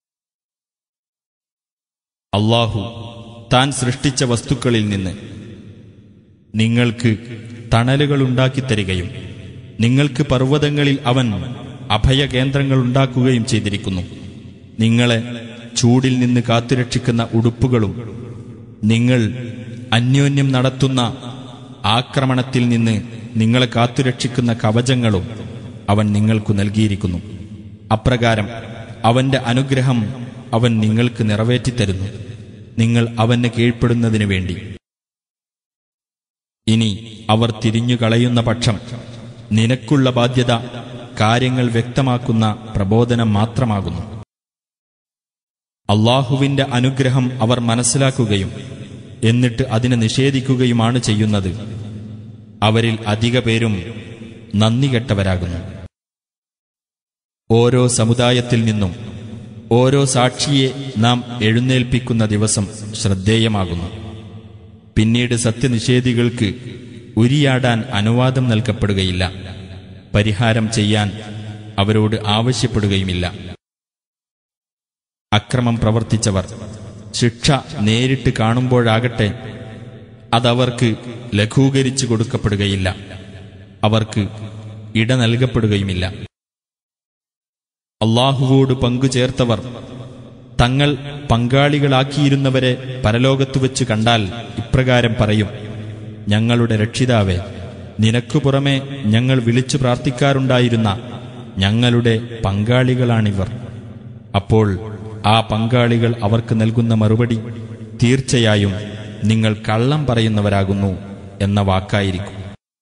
അള്ളാഹു താൻ സൃഷ്ടിച്ച വസ്തുക്കളിൽ നിന്ന് നിങ്ങൾക്ക് തണലുകളുണ്ടാക്കിത്തരികയും നിങ്ങൾക്ക് പർവ്വതങ്ങളിൽ അവൻ അഭയകേന്ദ്രങ്ങൾ ഉണ്ടാക്കുകയും ചെയ്തിരിക്കുന്നു നിങ്ങളെ ചൂടിൽ നിന്ന് കാത്തുരക്ഷിക്കുന്ന ഉടുപ്പുകളും നിങ്ങൾ അന്യോന്യം നടത്തുന്ന ആക്രമണത്തിൽ നിന്ന് നിങ്ങളെ കാത്തുരക്ഷിക്കുന്ന കവചങ്ങളും അവൻ നിങ്ങൾക്കു നൽകിയിരിക്കുന്നു അപ്രകാരം അവന്റെ അനുഗ്രഹം അവൻ നിങ്ങൾക്ക് നിറവേറ്റിത്തരുന്നു നിങ്ങൾ അവന് കീഴ്പ്പെടുന്നതിനു വേണ്ടി ഇനി അവർ തിരിഞ്ഞു കളയുന്ന പക്ഷം നിനക്കുള്ള ബാധ്യത കാര്യങ്ങൾ വ്യക്തമാക്കുന്ന പ്രബോധനം മാത്രമാകുന്നു അള്ളാഹുവിന്റെ അനുഗ്രഹം അവർ മനസ്സിലാക്കുകയും എന്നിട്ട് അതിനെ നിഷേധിക്കുകയുമാണ് ചെയ്യുന്നത് അവരിൽ അധിക പേരും നന്ദി കെട്ടവരാകുന്നു ഓരോ സമുദായത്തിൽ നിന്നും ഓരോ സാക്ഷിയെ നാം എഴുന്നേൽപ്പിക്കുന്ന ദിവസം ശ്രദ്ധേയമാകുന്നു പിന്നീട് സത്യനിഷേധികൾക്ക് ഉരിയാടാൻ അനുവാദം നൽകപ്പെടുകയില്ല പരിഹാരം ചെയ്യാൻ അവരോട് ആവശ്യപ്പെടുകയുമില്ല അക്രമം പ്രവർത്തിച്ചവർ ശിക്ഷ നേരിട്ട് കാണുമ്പോഴാകട്ടെ അതവർക്ക് ലഘൂകരിച്ചു കൊടുക്കപ്പെടുകയില്ല അവർക്ക് ഇട നൽകപ്പെടുകയുമില്ല അള്ളാഹുവോട് പങ്കുചേർത്തവർ തങ്ങൾ പങ്കാളികളാക്കിയിരുന്നവരെ പരലോകത്തു വെച്ച് കണ്ടാൽ ഇപ്രകാരം പറയും ഞങ്ങളുടെ രക്ഷിതാവേ നിനക്കു പുറമെ ഞങ്ങൾ വിളിച്ചു പ്രാർത്ഥിക്കാറുണ്ടായിരുന്ന ഞങ്ങളുടെ പങ്കാളികളാണിവർ അപ്പോൾ ആ പങ്കാളികൾ അവർക്ക് നൽകുന്ന മറുപടി തീർച്ചയായും നിങ്ങൾ കള്ളം പറയുന്നവരാകുന്നു എന്ന വാക്കായിരിക്കും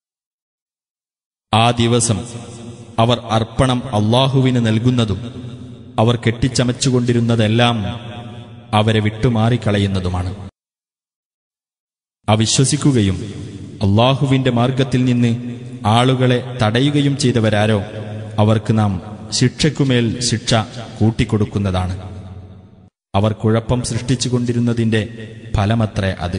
ആ ദിവസം അവർ അർപ്പണം അള്ളാഹുവിന് നൽകുന്നതും അവർ കെട്ടിച്ചമച്ചുകൊണ്ടിരുന്നതെല്ലാം അവരെ വിട്ടുമാറിക്കളയുന്നതുമാണ് അവിശ്വസിക്കുകയും അള്ളാഹുവിന്റെ മാർഗത്തിൽ നിന്ന് ആളുകളെ തടയുകയും ചെയ്തവരാരോ അവർക്ക് നാം ശിക്ഷയ്ക്കുമേൽ ശിക്ഷ കൂട്ടിക്കൊടുക്കുന്നതാണ് അവർ കുഴപ്പം സൃഷ്ടിച്ചുകൊണ്ടിരുന്നതിന്റെ ഫലമത്രേ അത്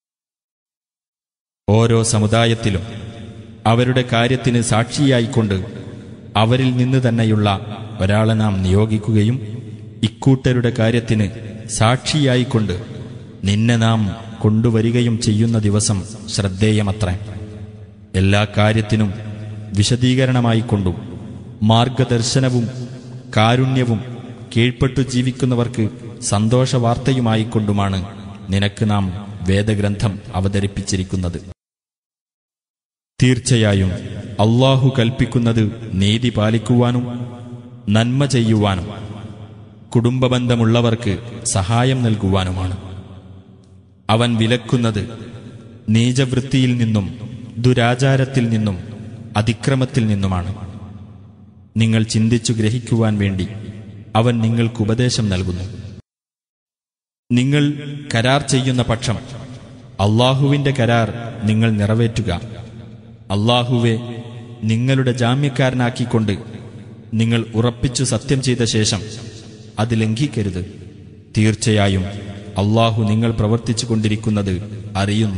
ഓരോ സമുദായത്തിലും അവരുടെ കാര്യത്തിന് സാക്ഷിയായിക്കൊണ്ട് അവരിൽ നിന്ന് തന്നെയുള്ള ഒരാളെ നാം നിയോഗിക്കുകയും ഇക്കൂട്ടരുടെ കാര്യത്തിന് സാക്ഷിയായിക്കൊണ്ട് നിന്നെ നാം കൊണ്ടുവരികയും ചെയ്യുന്ന ദിവസം ശ്രദ്ധേയമത്രേ എല്ലാ കാര്യത്തിനും വിശദീകരണമായിക്കൊണ്ടും മാർഗദർശനവും കാരുണ്യവും കീഴ്പ്പെട്ടു ജീവിക്കുന്നവർക്ക് സന്തോഷവാർത്തയുമായിക്കൊണ്ടുമാണ് നിനക്ക് നാം വേദഗ്രന്ഥം അവതരിപ്പിച്ചിരിക്കുന്നത് തീർച്ചയായും അള്ളാഹു കൽപ്പിക്കുന്നത് നീതി പാലിക്കുവാനും നന്മ ചെയ്യുവാനും കുടുംബബന്ധമുള്ളവർക്ക് സഹായം നൽകുവാനുമാണ് അവൻ വിലക്കുന്നത് നീചവൃത്തിയിൽ നിന്നും ദുരാചാരത്തിൽ നിന്നും അതിക്രമത്തിൽ നിന്നുമാണ് നിങ്ങൾ ചിന്തിച്ചു ഗ്രഹിക്കുവാൻ വേണ്ടി അവൻ നിങ്ങൾക്ക് ഉപദേശം നൽകുന്നു നിങ്ങൾ കരാർ ചെയ്യുന്ന പക്ഷം അള്ളാഹുവിന്റെ കരാർ നിങ്ങൾ നിറവേറ്റുക അള്ളാഹുവെ നിങ്ങളുടെ ജാമ്യക്കാരനാക്കിക്കൊണ്ട് നിങ്ങൾ ഉറപ്പിച്ചു സത്യം ചെയ്ത ശേഷം അത് ലംഘിക്കരുത് തീർച്ചയായും അള്ളാഹു നിങ്ങൾ പ്രവർത്തിച്ചു കൊണ്ടിരിക്കുന്നത് അറിയുന്നു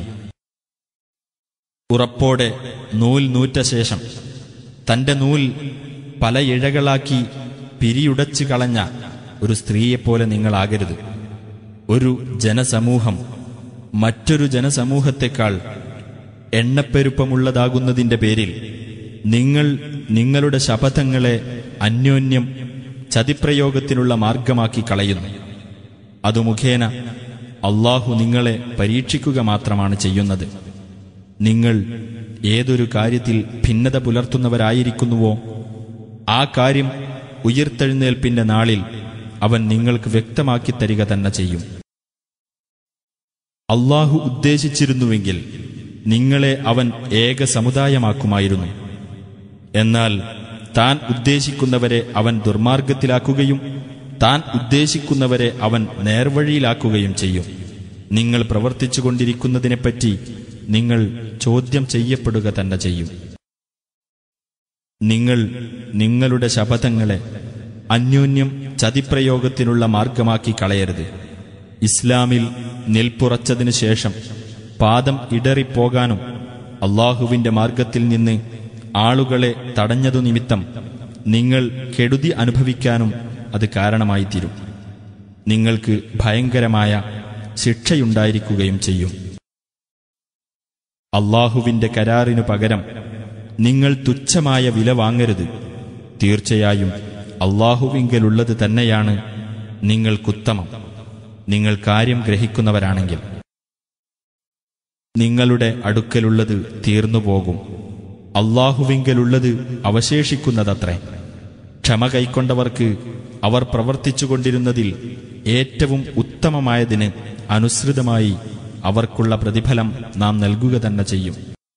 ഉറപ്പോടെ നൂൽ നൂറ്റ ശേഷം തന്റെ നൂൽ പല ഇഴകളാക്കി പിരിയുടച്ചു കളഞ്ഞ ഒരു സ്ത്രീയെപ്പോലെ നിങ്ങളാകരുത് ഒരു ജനസമൂഹം മറ്റൊരു ജനസമൂഹത്തെക്കാൾ എണ്ണപ്പെരുപ്പമുള്ളതാകുന്നതിന്റെ പേരിൽ നിങ്ങൾ നിങ്ങളുടെ ശപഥങ്ങളെ അന്യോന്യം ചതിപ്രയോഗത്തിനുള്ള മാർഗമാക്കി കളയുന്നു അതു മുഖേന അള്ളാഹു നിങ്ങളെ പരീക്ഷിക്കുക മാത്രമാണ് ചെയ്യുന്നത് നിങ്ങൾ ഏതൊരു കാര്യത്തിൽ ഭിന്നത പുലർത്തുന്നവരായിരിക്കുന്നുവോ ആ കാര്യം ഉയർത്തെഴുന്നേൽപ്പിന്റെ നാളിൽ അവൻ നിങ്ങൾക്ക് വ്യക്തമാക്കി തരിക തന്നെ ചെയ്യും അള്ളാഹു ഉദ്ദേശിച്ചിരുന്നുവെങ്കിൽ നിങ്ങളെ അവൻ ഏക സമുദായമാക്കുമായിരുന്നു എന്നാൽ താൻ ഉദ്ദേശിക്കുന്നവരെ അവൻ ദുർമാർഗത്തിലാക്കുകയും താൻ ഉദ്ദേശിക്കുന്നവരെ അവൻ നേർവഴിയിലാക്കുകയും ചെയ്യും നിങ്ങൾ പ്രവർത്തിച്ചുകൊണ്ടിരിക്കുന്നതിനെപ്പറ്റി നിങ്ങൾ ചോദ്യം ചെയ്യപ്പെടുക തന്നെ ചെയ്യും നിങ്ങൾ നിങ്ങളുടെ ശപഥങ്ങളെ അന്യോന്യം ചതിപ്രയോഗത്തിനുള്ള മാർഗമാക്കി കളയരുത് ഇസ്ലാമിൽ നിൽപ്പുറച്ചതിനു ശേഷം പാദം ഇടറിപ്പോകാനും അള്ളാഹുവിന്റെ മാർഗത്തിൽ നിന്ന് ആളുകളെ തടഞ്ഞതു നിമിത്തം നിങ്ങൾ കെടുതി അനുഭവിക്കാനും അത് കാരണമായിത്തീരും നിങ്ങൾക്ക് ഭയങ്കരമായ ശിക്ഷയുണ്ടായിരിക്കുകയും ചെയ്യും അള്ളാഹുവിന്റെ കരാറിനു പകരം നിങ്ങൾ തുച്ഛമായ വില വാങ്ങരുത് തീർച്ചയായും അള്ളാഹുവിങ്കലുള്ളത് തന്നെയാണ് നിങ്ങൾക്കുത്തമം നിങ്ങൾ കാര്യം ഗ്രഹിക്കുന്നവരാണെങ്കിൽ നിങ്ങളുടെ അടുക്കലുള്ളത് തീർന്നുപോകും അള്ളാഹുവിങ്കലുള്ളത് അവശേഷിക്കുന്നതത്രേ ക്ഷമ കൈക്കൊണ്ടവർക്ക് അവർ പ്രവർത്തിച്ചുകൊണ്ടിരുന്നതിൽ ഏറ്റവും ഉത്തമമായതിന് അനുസൃതമായി അവർക്കുള്ള പ്രതിഫലം നാം നൽകുക തന്നെ ചെയ്യും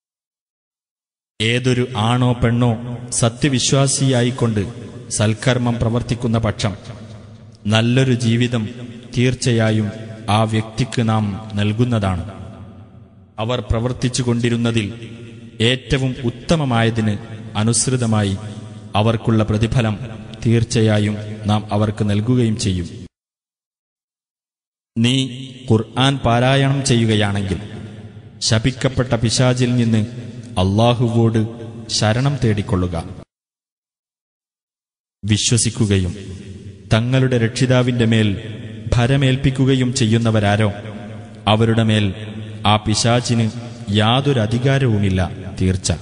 ഏതൊരു ആണോ പെണ്ണോ സത്യവിശ്വാസിയായിക്കൊണ്ട് സൽക്കർമ്മം പ്രവർത്തിക്കുന്ന പക്ഷം നല്ലൊരു ജീവിതം തീർച്ചയായും ആ വ്യക്തിക്ക് നാം നൽകുന്നതാണ് അവർ പ്രവർത്തിച്ചു കൊണ്ടിരുന്നതിൽ ഏറ്റവും ഉത്തമമായതിന് അനുസൃതമായി അവർക്കുള്ള പ്രതിഫലം തീർച്ചയായും നാം അവർക്ക് നൽകുകയും ചെയ്യും നീ ഖുർആൻ പാരായണം ചെയ്യുകയാണെങ്കിൽ ശപിക്കപ്പെട്ട പിശാചിൽ നിന്ന് അള്ളാഹുവോട് ശരണം തേടിക്കൊള്ളുക വിശ്വസിക്കുകയും തങ്ങളുടെ രക്ഷിതാവിന്റെ മേൽ ഭരമേൽപ്പിക്കുകയും ചെയ്യുന്നവരാരോ അവരുടെ മേൽ ആ പിശാചിന് യാതൊരു അധികാരവുമില്ല തീർച്ച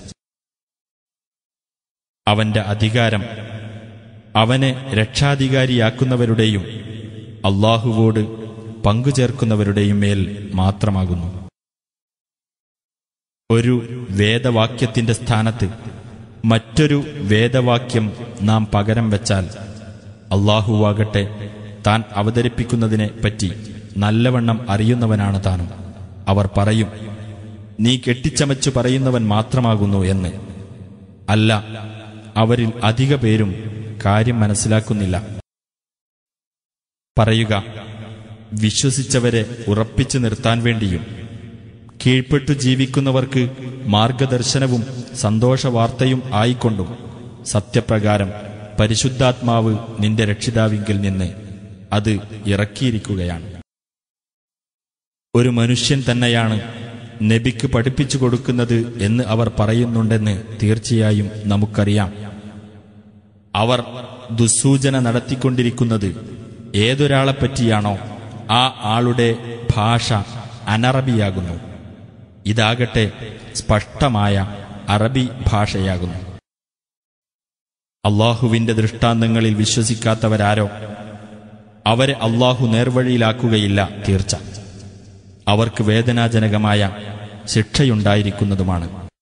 അവന്റെ അധികാരം അവനെ രക്ഷാധികാരിയാക്കുന്നവരുടെയും അള്ളാഹുവോട് പങ്കുചേർക്കുന്നവരുടെയും മേൽ മാത്രമാകുന്നു ഒരു വേദവാക്യത്തിന്റെ സ്ഥാനത്ത് മറ്റൊരു വേദവാക്യം നാം പകരം വെച്ചാൽ അള്ളാഹുവാകട്ടെ താൻ അവതരിപ്പിക്കുന്നതിനെ പറ്റി നല്ലവണ്ണം അറിയുന്നവനാണ് താനും അവർ പറയും നീ കെട്ടിച്ചമച്ചു പറയുന്നവൻ മാത്രമാകുന്നു എന്ന് അല്ല അവരിൽ അധിക പേരും കാര്യം മനസ്സിലാക്കുന്നില്ല പറയുക വിശ്വസിച്ചവരെ ഉറപ്പിച്ചു നിർത്താൻ വേണ്ടിയും കീഴ്പ്പെട്ടു ജീവിക്കുന്നവർക്ക് മാർഗദർശനവും സന്തോഷവാർത്തയും ആയിക്കൊണ്ടും സത്യപ്രകാരം പരിശുദ്ധാത്മാവ് നിന്റെ രക്ഷിതാവിങ്കിൽ നിന്ന് അത് ഇറക്കിയിരിക്കുകയാണ് ഒരു മനുഷ്യൻ തന്നെയാണ് നബിക്ക് പഠിപ്പിച്ചു കൊടുക്കുന്നത് എന്ന് അവർ പറയുന്നുണ്ടെന്ന് തീർച്ചയായും നമുക്കറിയാം അവർ ദുസ്സൂചന നടത്തിക്കൊണ്ടിരിക്കുന്നത് ഏതൊരാളെപ്പറ്റിയാണോ ആ ആളുടെ ഭാഷ അനറബിയാകുന്നു ഇതാകട്ടെ സ്പഷ്ടമായ അറബി ഭാഷയാകുന്നു അള്ളാഹുവിന്റെ ദൃഷ്ടാന്തങ്ങളിൽ വിശ്വസിക്കാത്തവരാരോ അവരെ അള്ളാഹു നേർവഴിയിലാക്കുകയില്ല തീർച്ച അവർക്ക് വേദനാജനകമായ ശിക്ഷയുണ്ടായിരിക്കുന്നതുമാണ്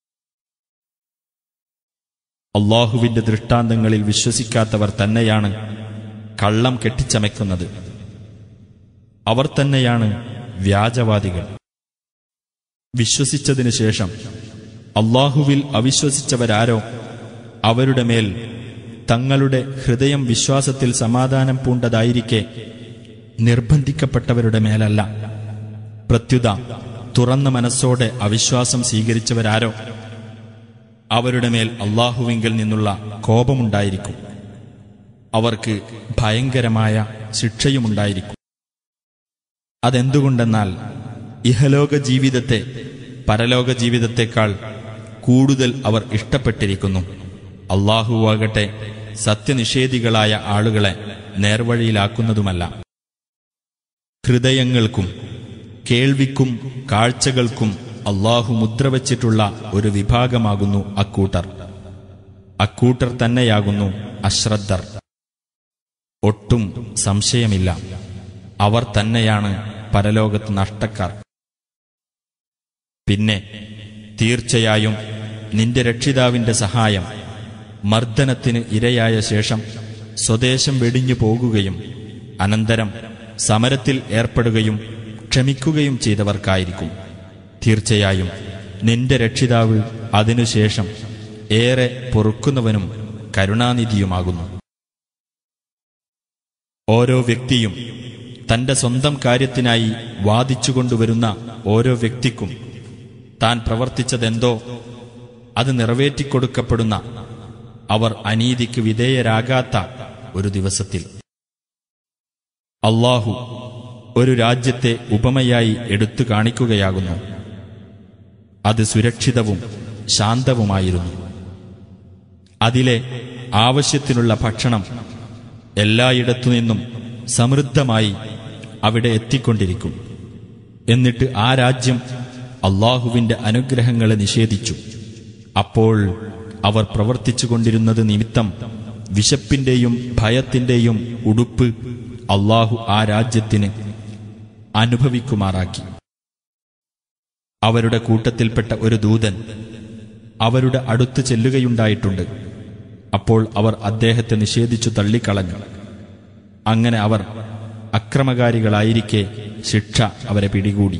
അള്ളാഹുവിന്റെ ദൃഷ്ടാന്തങ്ങളിൽ വിശ്വസിക്കാത്തവർ തന്നെയാണ് കള്ളം കെട്ടിച്ചമയ്ക്കുന്നത് അവർ തന്നെയാണ് വ്യാജവാദികൾ വിശ്വസിച്ചതിനു ശേഷം അള്ളാഹുവിൽ അവിശ്വസിച്ചവരാരോ അവരുടെ മേൽ തങ്ങളുടെ ഹൃദയം വിശ്വാസത്തിൽ സമാധാനം പൂണ്ടതായിരിക്കെ നിർബന്ധിക്കപ്പെട്ടവരുടെ മേലല്ല പ്രത്യുത തുറന്ന മനസ്സോടെ അവിശ്വാസം സ്വീകരിച്ചവരാരോ അവരുടെ മേൽ അള്ളാഹുവിങ്കിൽ നിന്നുള്ള കോപമുണ്ടായിരിക്കും അവർക്ക് ഭയങ്കരമായ ശിക്ഷയുമുണ്ടായിരിക്കും അതെന്തുകൊണ്ടെന്നാൽ ഇഹലോക ജീവിതത്തെ പരലോക ജീവിതത്തെക്കാൾ കൂടുതൽ അവർ ഇഷ്ടപ്പെട്ടിരിക്കുന്നു അള്ളാഹുവാകട്ടെ സത്യനിഷേധികളായ ആളുകളെ നേർവഴിയിലാക്കുന്നതുമല്ല ഹൃദയങ്ങൾക്കും കേൾവിക്കും കാഴ്ചകൾക്കും അള്ളാഹു മുദ്രവച്ചിട്ടുള്ള ഒരു വിഭാഗമാകുന്നു അക്കൂട്ടർ അക്കൂട്ടർ തന്നെയാകുന്നു അശ്രദ്ധർ ഒട്ടും സംശയമില്ല അവർ തന്നെയാണ് പരലോകത്ത് നഷ്ടക്കാർ പിന്നെ തീർച്ചയായും നിന്റെ രക്ഷിതാവിന്റെ സഹായം മർദ്ദനത്തിന് ഇരയായ ശേഷം സ്വദേശം വെടിഞ്ഞു പോകുകയും അനന്തരം സമരത്തിൽ ഏർപ്പെടുകയും ക്ഷമിക്കുകയും ചെയ്തവർക്കായിരിക്കും തീർച്ചയായും നിന്റെ രക്ഷിതാവ് അതിനുശേഷം ഏറെ പൊറുക്കുന്നവനും കരുണാനിധിയുമാകുന്നു ഓരോ വ്യക്തിയും തന്റെ സ്വന്തം കാര്യത്തിനായി വാദിച്ചുകൊണ്ടുവരുന്ന ഓരോ വ്യക്തിക്കും താൻ പ്രവർത്തിച്ചതെന്തോ അത് നിറവേറ്റിക്കൊടുക്കപ്പെടുന്ന അവർ അനീതിക്ക് വിധേയരാകാത്ത ഒരു ദിവസത്തിൽ അള്ളാഹു ഒരു രാജ്യത്തെ ഉപമയായി എടുത്തു കാണിക്കുകയാകുന്നു അത് സുരക്ഷിതവും ശാന്തവുമായിരുന്നു അതിലെ ആവശ്യത്തിനുള്ള ഭക്ഷണം എല്ലായിടത്തുനിന്നും സമൃദ്ധമായി അവിടെ എത്തിക്കൊണ്ടിരിക്കും എന്നിട്ട് ആ രാജ്യം അള്ളാഹുവിന്റെ അനുഗ്രഹങ്ങളെ നിഷേധിച്ചു അപ്പോൾ അവർ പ്രവർത്തിച്ചുകൊണ്ടിരുന്നത് നിമിത്തം വിശപ്പിന്റെയും ഭയത്തിന്റെയും ഉടുപ്പ് അള്ളാഹു ആ രാജ്യത്തിന് അനുഭവിക്കുമാറാക്കി അവരുടെ കൂട്ടത്തിൽപ്പെട്ട ഒരു ദൂതൻ അവരുടെ അടുത്ത് ചെല്ലുകയുണ്ടായിട്ടുണ്ട് അപ്പോൾ അവർ അദ്ദേഹത്തെ നിഷേധിച്ചു തള്ളിക്കളഞ്ഞു അങ്ങനെ അവർ അക്രമകാരികളായിരിക്കെ ശിക്ഷ അവരെ പിടികൂടി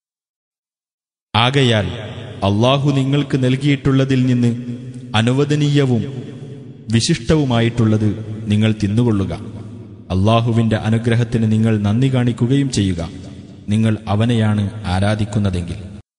ആകയാൽ അള്ളാഹു നിങ്ങൾക്ക് നൽകിയിട്ടുള്ളതിൽ നിന്ന് അനുവദനീയവും വിശിഷ്ടവുമായിട്ടുള്ളത് നിങ്ങൾ തിന്നുകൊള്ളുക അള്ളാഹുവിന്റെ അനുഗ്രഹത്തിന് നിങ്ങൾ നന്ദി കാണിക്കുകയും ചെയ്യുക നിങ്ങൾ അവനെയാണ് ആരാധിക്കുന്നതെങ്കിൽ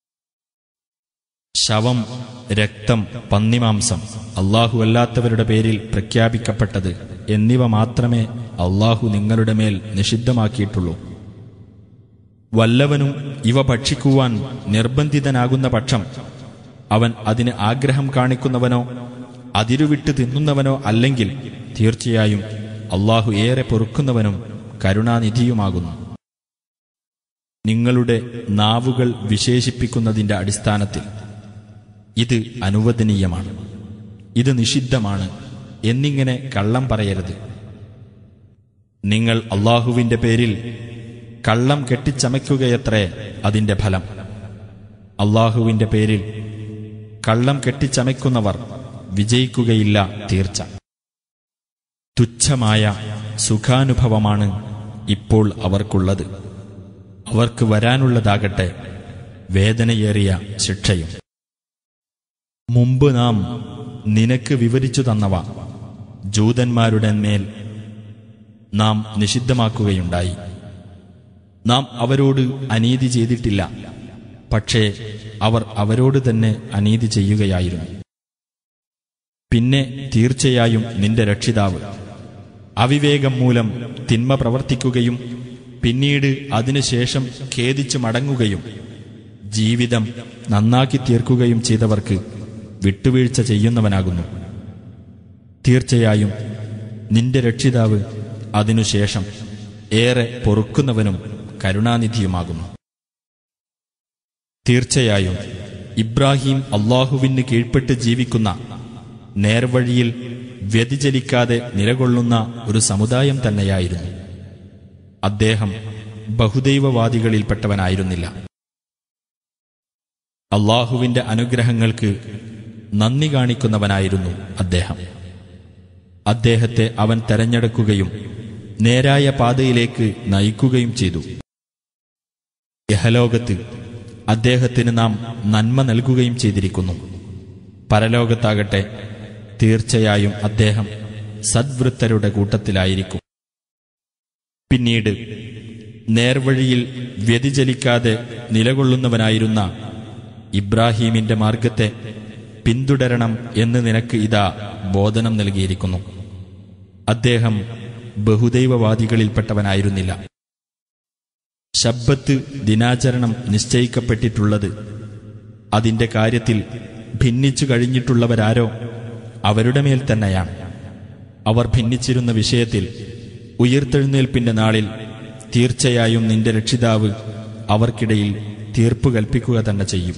ശവം രക്തം പന്നിമാംസം അള്ളാഹു അല്ലാത്തവരുടെ പേരിൽ പ്രഖ്യാപിക്കപ്പെട്ടത് എന്നിവ മാത്രമേ അള്ളാഹു നിങ്ങളുടെ മേൽ നിഷിദ്ധമാക്കിയിട്ടുള്ളൂ വല്ലവനും ഇവ ഭക്ഷിക്കുവാൻ നിർബന്ധിതനാകുന്ന പക്ഷം അവൻ അതിന് ആഗ്രഹം കാണിക്കുന്നവനോ അതിരുവിട്ട് തിന്നുന്നവനോ അല്ലെങ്കിൽ തീർച്ചയായും അള്ളാഹു ഏറെ പൊറുക്കുന്നവനും കരുണാനിധിയുമാകുന്നു നിങ്ങളുടെ നാവുകൾ വിശേഷിപ്പിക്കുന്നതിന്റെ അടിസ്ഥാനത്തിൽ ഇത് അനുവദനീയമാണ് ഇത് നിഷിദ്ധമാണ് എന്നിങ്ങനെ കള്ളം പറയരുത് നിങ്ങൾ അള്ളാഹുവിന്റെ പേരിൽ കള്ളം കെട്ടിച്ചമയ്ക്കുകയത്രേ അതിന്റെ ഫലം അള്ളാഹുവിന്റെ പേരിൽ കള്ളം കെട്ടിച്ചമയ്ക്കുന്നവർ വിജയിക്കുകയില്ല തീർച്ച തുച്ഛമായ സുഖാനുഭവമാണ് ഇപ്പോൾ അവർക്കുള്ളത് അവർക്ക് വരാനുള്ളതാകട്ടെ വേദനയേറിയ ശിക്ഷയും മുമ്പ് നാം നിനക്ക് വിവരിച്ചു തന്നവ ജൂതന്മാരുടെ മേൽ നാം നിഷിദ്ധമാക്കുകയുണ്ടായി നാം അവരോട് അനീതി ചെയ്തിട്ടില്ല പക്ഷേ അവർ അവരോട് തന്നെ അനീതി ചെയ്യുകയായിരുന്നു പിന്നെ തീർച്ചയായും നിന്റെ രക്ഷിതാവ് അവിവേകം മൂലം തിന്മ പ്രവർത്തിക്കുകയും പിന്നീട് അതിനുശേഷം ഖേദിച്ചു മടങ്ങുകയും ജീവിതം നന്നാക്കി തീർക്കുകയും ചെയ്തവർക്ക് വിട്ടുവീഴ്ച ചെയ്യുന്നവനാകുന്നു തീർച്ചയായും നിന്റെ രക്ഷിതാവ് അതിനുശേഷം ഏറെ പൊറുക്കുന്നവനും കരുണാനിധിയുമാകുന്നു തീർച്ചയായും ഇബ്രാഹിം അള്ളാഹുവിന് കീഴ്പ്പെട്ട് ജീവിക്കുന്ന നേർവഴിയിൽ വ്യതിചലിക്കാതെ നിലകൊള്ളുന്ന ഒരു സമുദായം തന്നെയായിരുന്നു അദ്ദേഹം ബഹുദൈവവാദികളിൽപ്പെട്ടവനായിരുന്നില്ല അള്ളാഹുവിന്റെ അനുഗ്രഹങ്ങൾക്ക് നന്ദി കാണിക്കുന്നവനായിരുന്നു അദ്ദേഹം അദ്ദേഹത്തെ അവൻ തെരഞ്ഞെടുക്കുകയും നേരായ പാതയിലേക്ക് നയിക്കുകയും ചെയ്തു യഹലോകത്ത് അദ്ദേഹത്തിന് നാം നന്മ നൽകുകയും ചെയ്തിരിക്കുന്നു പരലോകത്താകട്ടെ തീർച്ചയായും അദ്ദേഹം സദ്വൃത്തരുടെ കൂട്ടത്തിലായിരിക്കും പിന്നീട് നേർവഴിയിൽ വ്യതിചലിക്കാതെ നിലകൊള്ളുന്നവനായിരുന്ന ഇബ്രാഹീമിന്റെ മാർഗത്തെ പിന്തുടരണം എന്ന് നിനക്ക് ഇതാ ബോധനം നൽകിയിരിക്കുന്നു അദ്ദേഹം ബഹുദൈവവാദികളിൽപ്പെട്ടവനായിരുന്നില്ല ശബ്ബത്ത് ദിനാചരണം നിശ്ചയിക്കപ്പെട്ടിട്ടുള്ളത് അതിന്റെ കാര്യത്തിൽ ഭിന്നിച്ചു കഴിഞ്ഞിട്ടുള്ളവരാരോ അവരുടെ മേൽ തന്നെയാണ് അവർ ഭിന്നിച്ചിരുന്ന വിഷയത്തിൽ ഉയർത്തെഴുന്നേൽപ്പിന്റെ നാളിൽ തീർച്ചയായും നിന്റെ രക്ഷിതാവ് അവർക്കിടയിൽ തീർപ്പ് കൽപ്പിക്കുക തന്നെ ചെയ്യും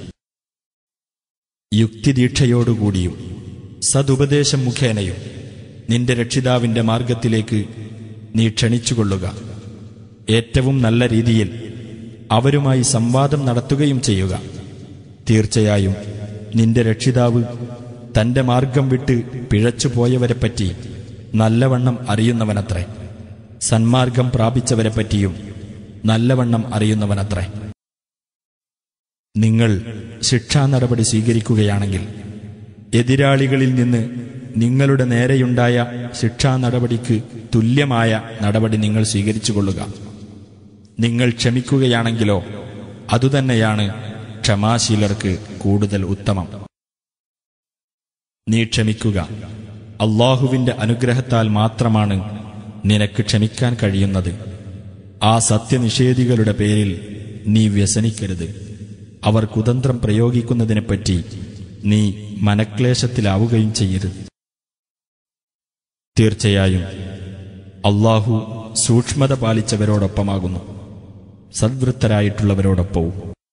യുക്തിദീക്ഷയോടുകൂടിയും സതുപദേശം മുഖേനയും നിന്റെ രക്ഷിതാവിന്റെ മാർഗത്തിലേക്ക് നീ ക്ഷണിച്ചുകൊള്ളുക ഏറ്റവും നല്ല രീതിയിൽ അവരുമായി സംവാദം നടത്തുകയും ചെയ്യുക തീർച്ചയായും നിന്റെ രക്ഷിതാവ് തന്റെ മാർഗം വിട്ട് പിഴച്ചുപോയവരെപ്പറ്റി നല്ലവണ്ണം അറിയുന്നവനത്രേ സന്മാർഗം പ്രാപിച്ചവരെപ്പറ്റിയും നല്ലവണ്ണം അറിയുന്നവനത്രേ നിങ്ങൾ ശിക്ഷാ നടപടി സ്വീകരിക്കുകയാണെങ്കിൽ എതിരാളികളിൽ നിന്ന് നിങ്ങളുടെ നേരെയുണ്ടായ ശിക്ഷാ നടപടിക്ക് തുല്യമായ നടപടി നിങ്ങൾ സ്വീകരിച്ചുകൊള്ളുക നിങ്ങൾ ക്ഷമിക്കുകയാണെങ്കിലോ അതുതന്നെയാണ് ക്ഷമാശീലർക്ക് കൂടുതൽ ഉത്തമം നീ ക്ഷമിക്കുക അള്ളാഹുവിന്റെ അനുഗ്രഹത്താൽ മാത്രമാണ് നിനക്ക് ക്ഷമിക്കാൻ കഴിയുന്നത് ആ സത്യനിഷേധികളുടെ പേരിൽ നീ വ്യസനിക്കരുത് അവർ കുതന്ത്രം പ്രയോഗിക്കുന്നതിനെപ്പറ്റി നീ മനക്ലേശത്തിലാവുകയും ചെയ്യരുത് തീർച്ചയായും അള്ളാഹു സൂക്ഷ്മത പാലിച്ചവരോടൊപ്പമാകുന്നു സദ്വൃത്തരായിട്ടുള്ളവരോടൊപ്പവും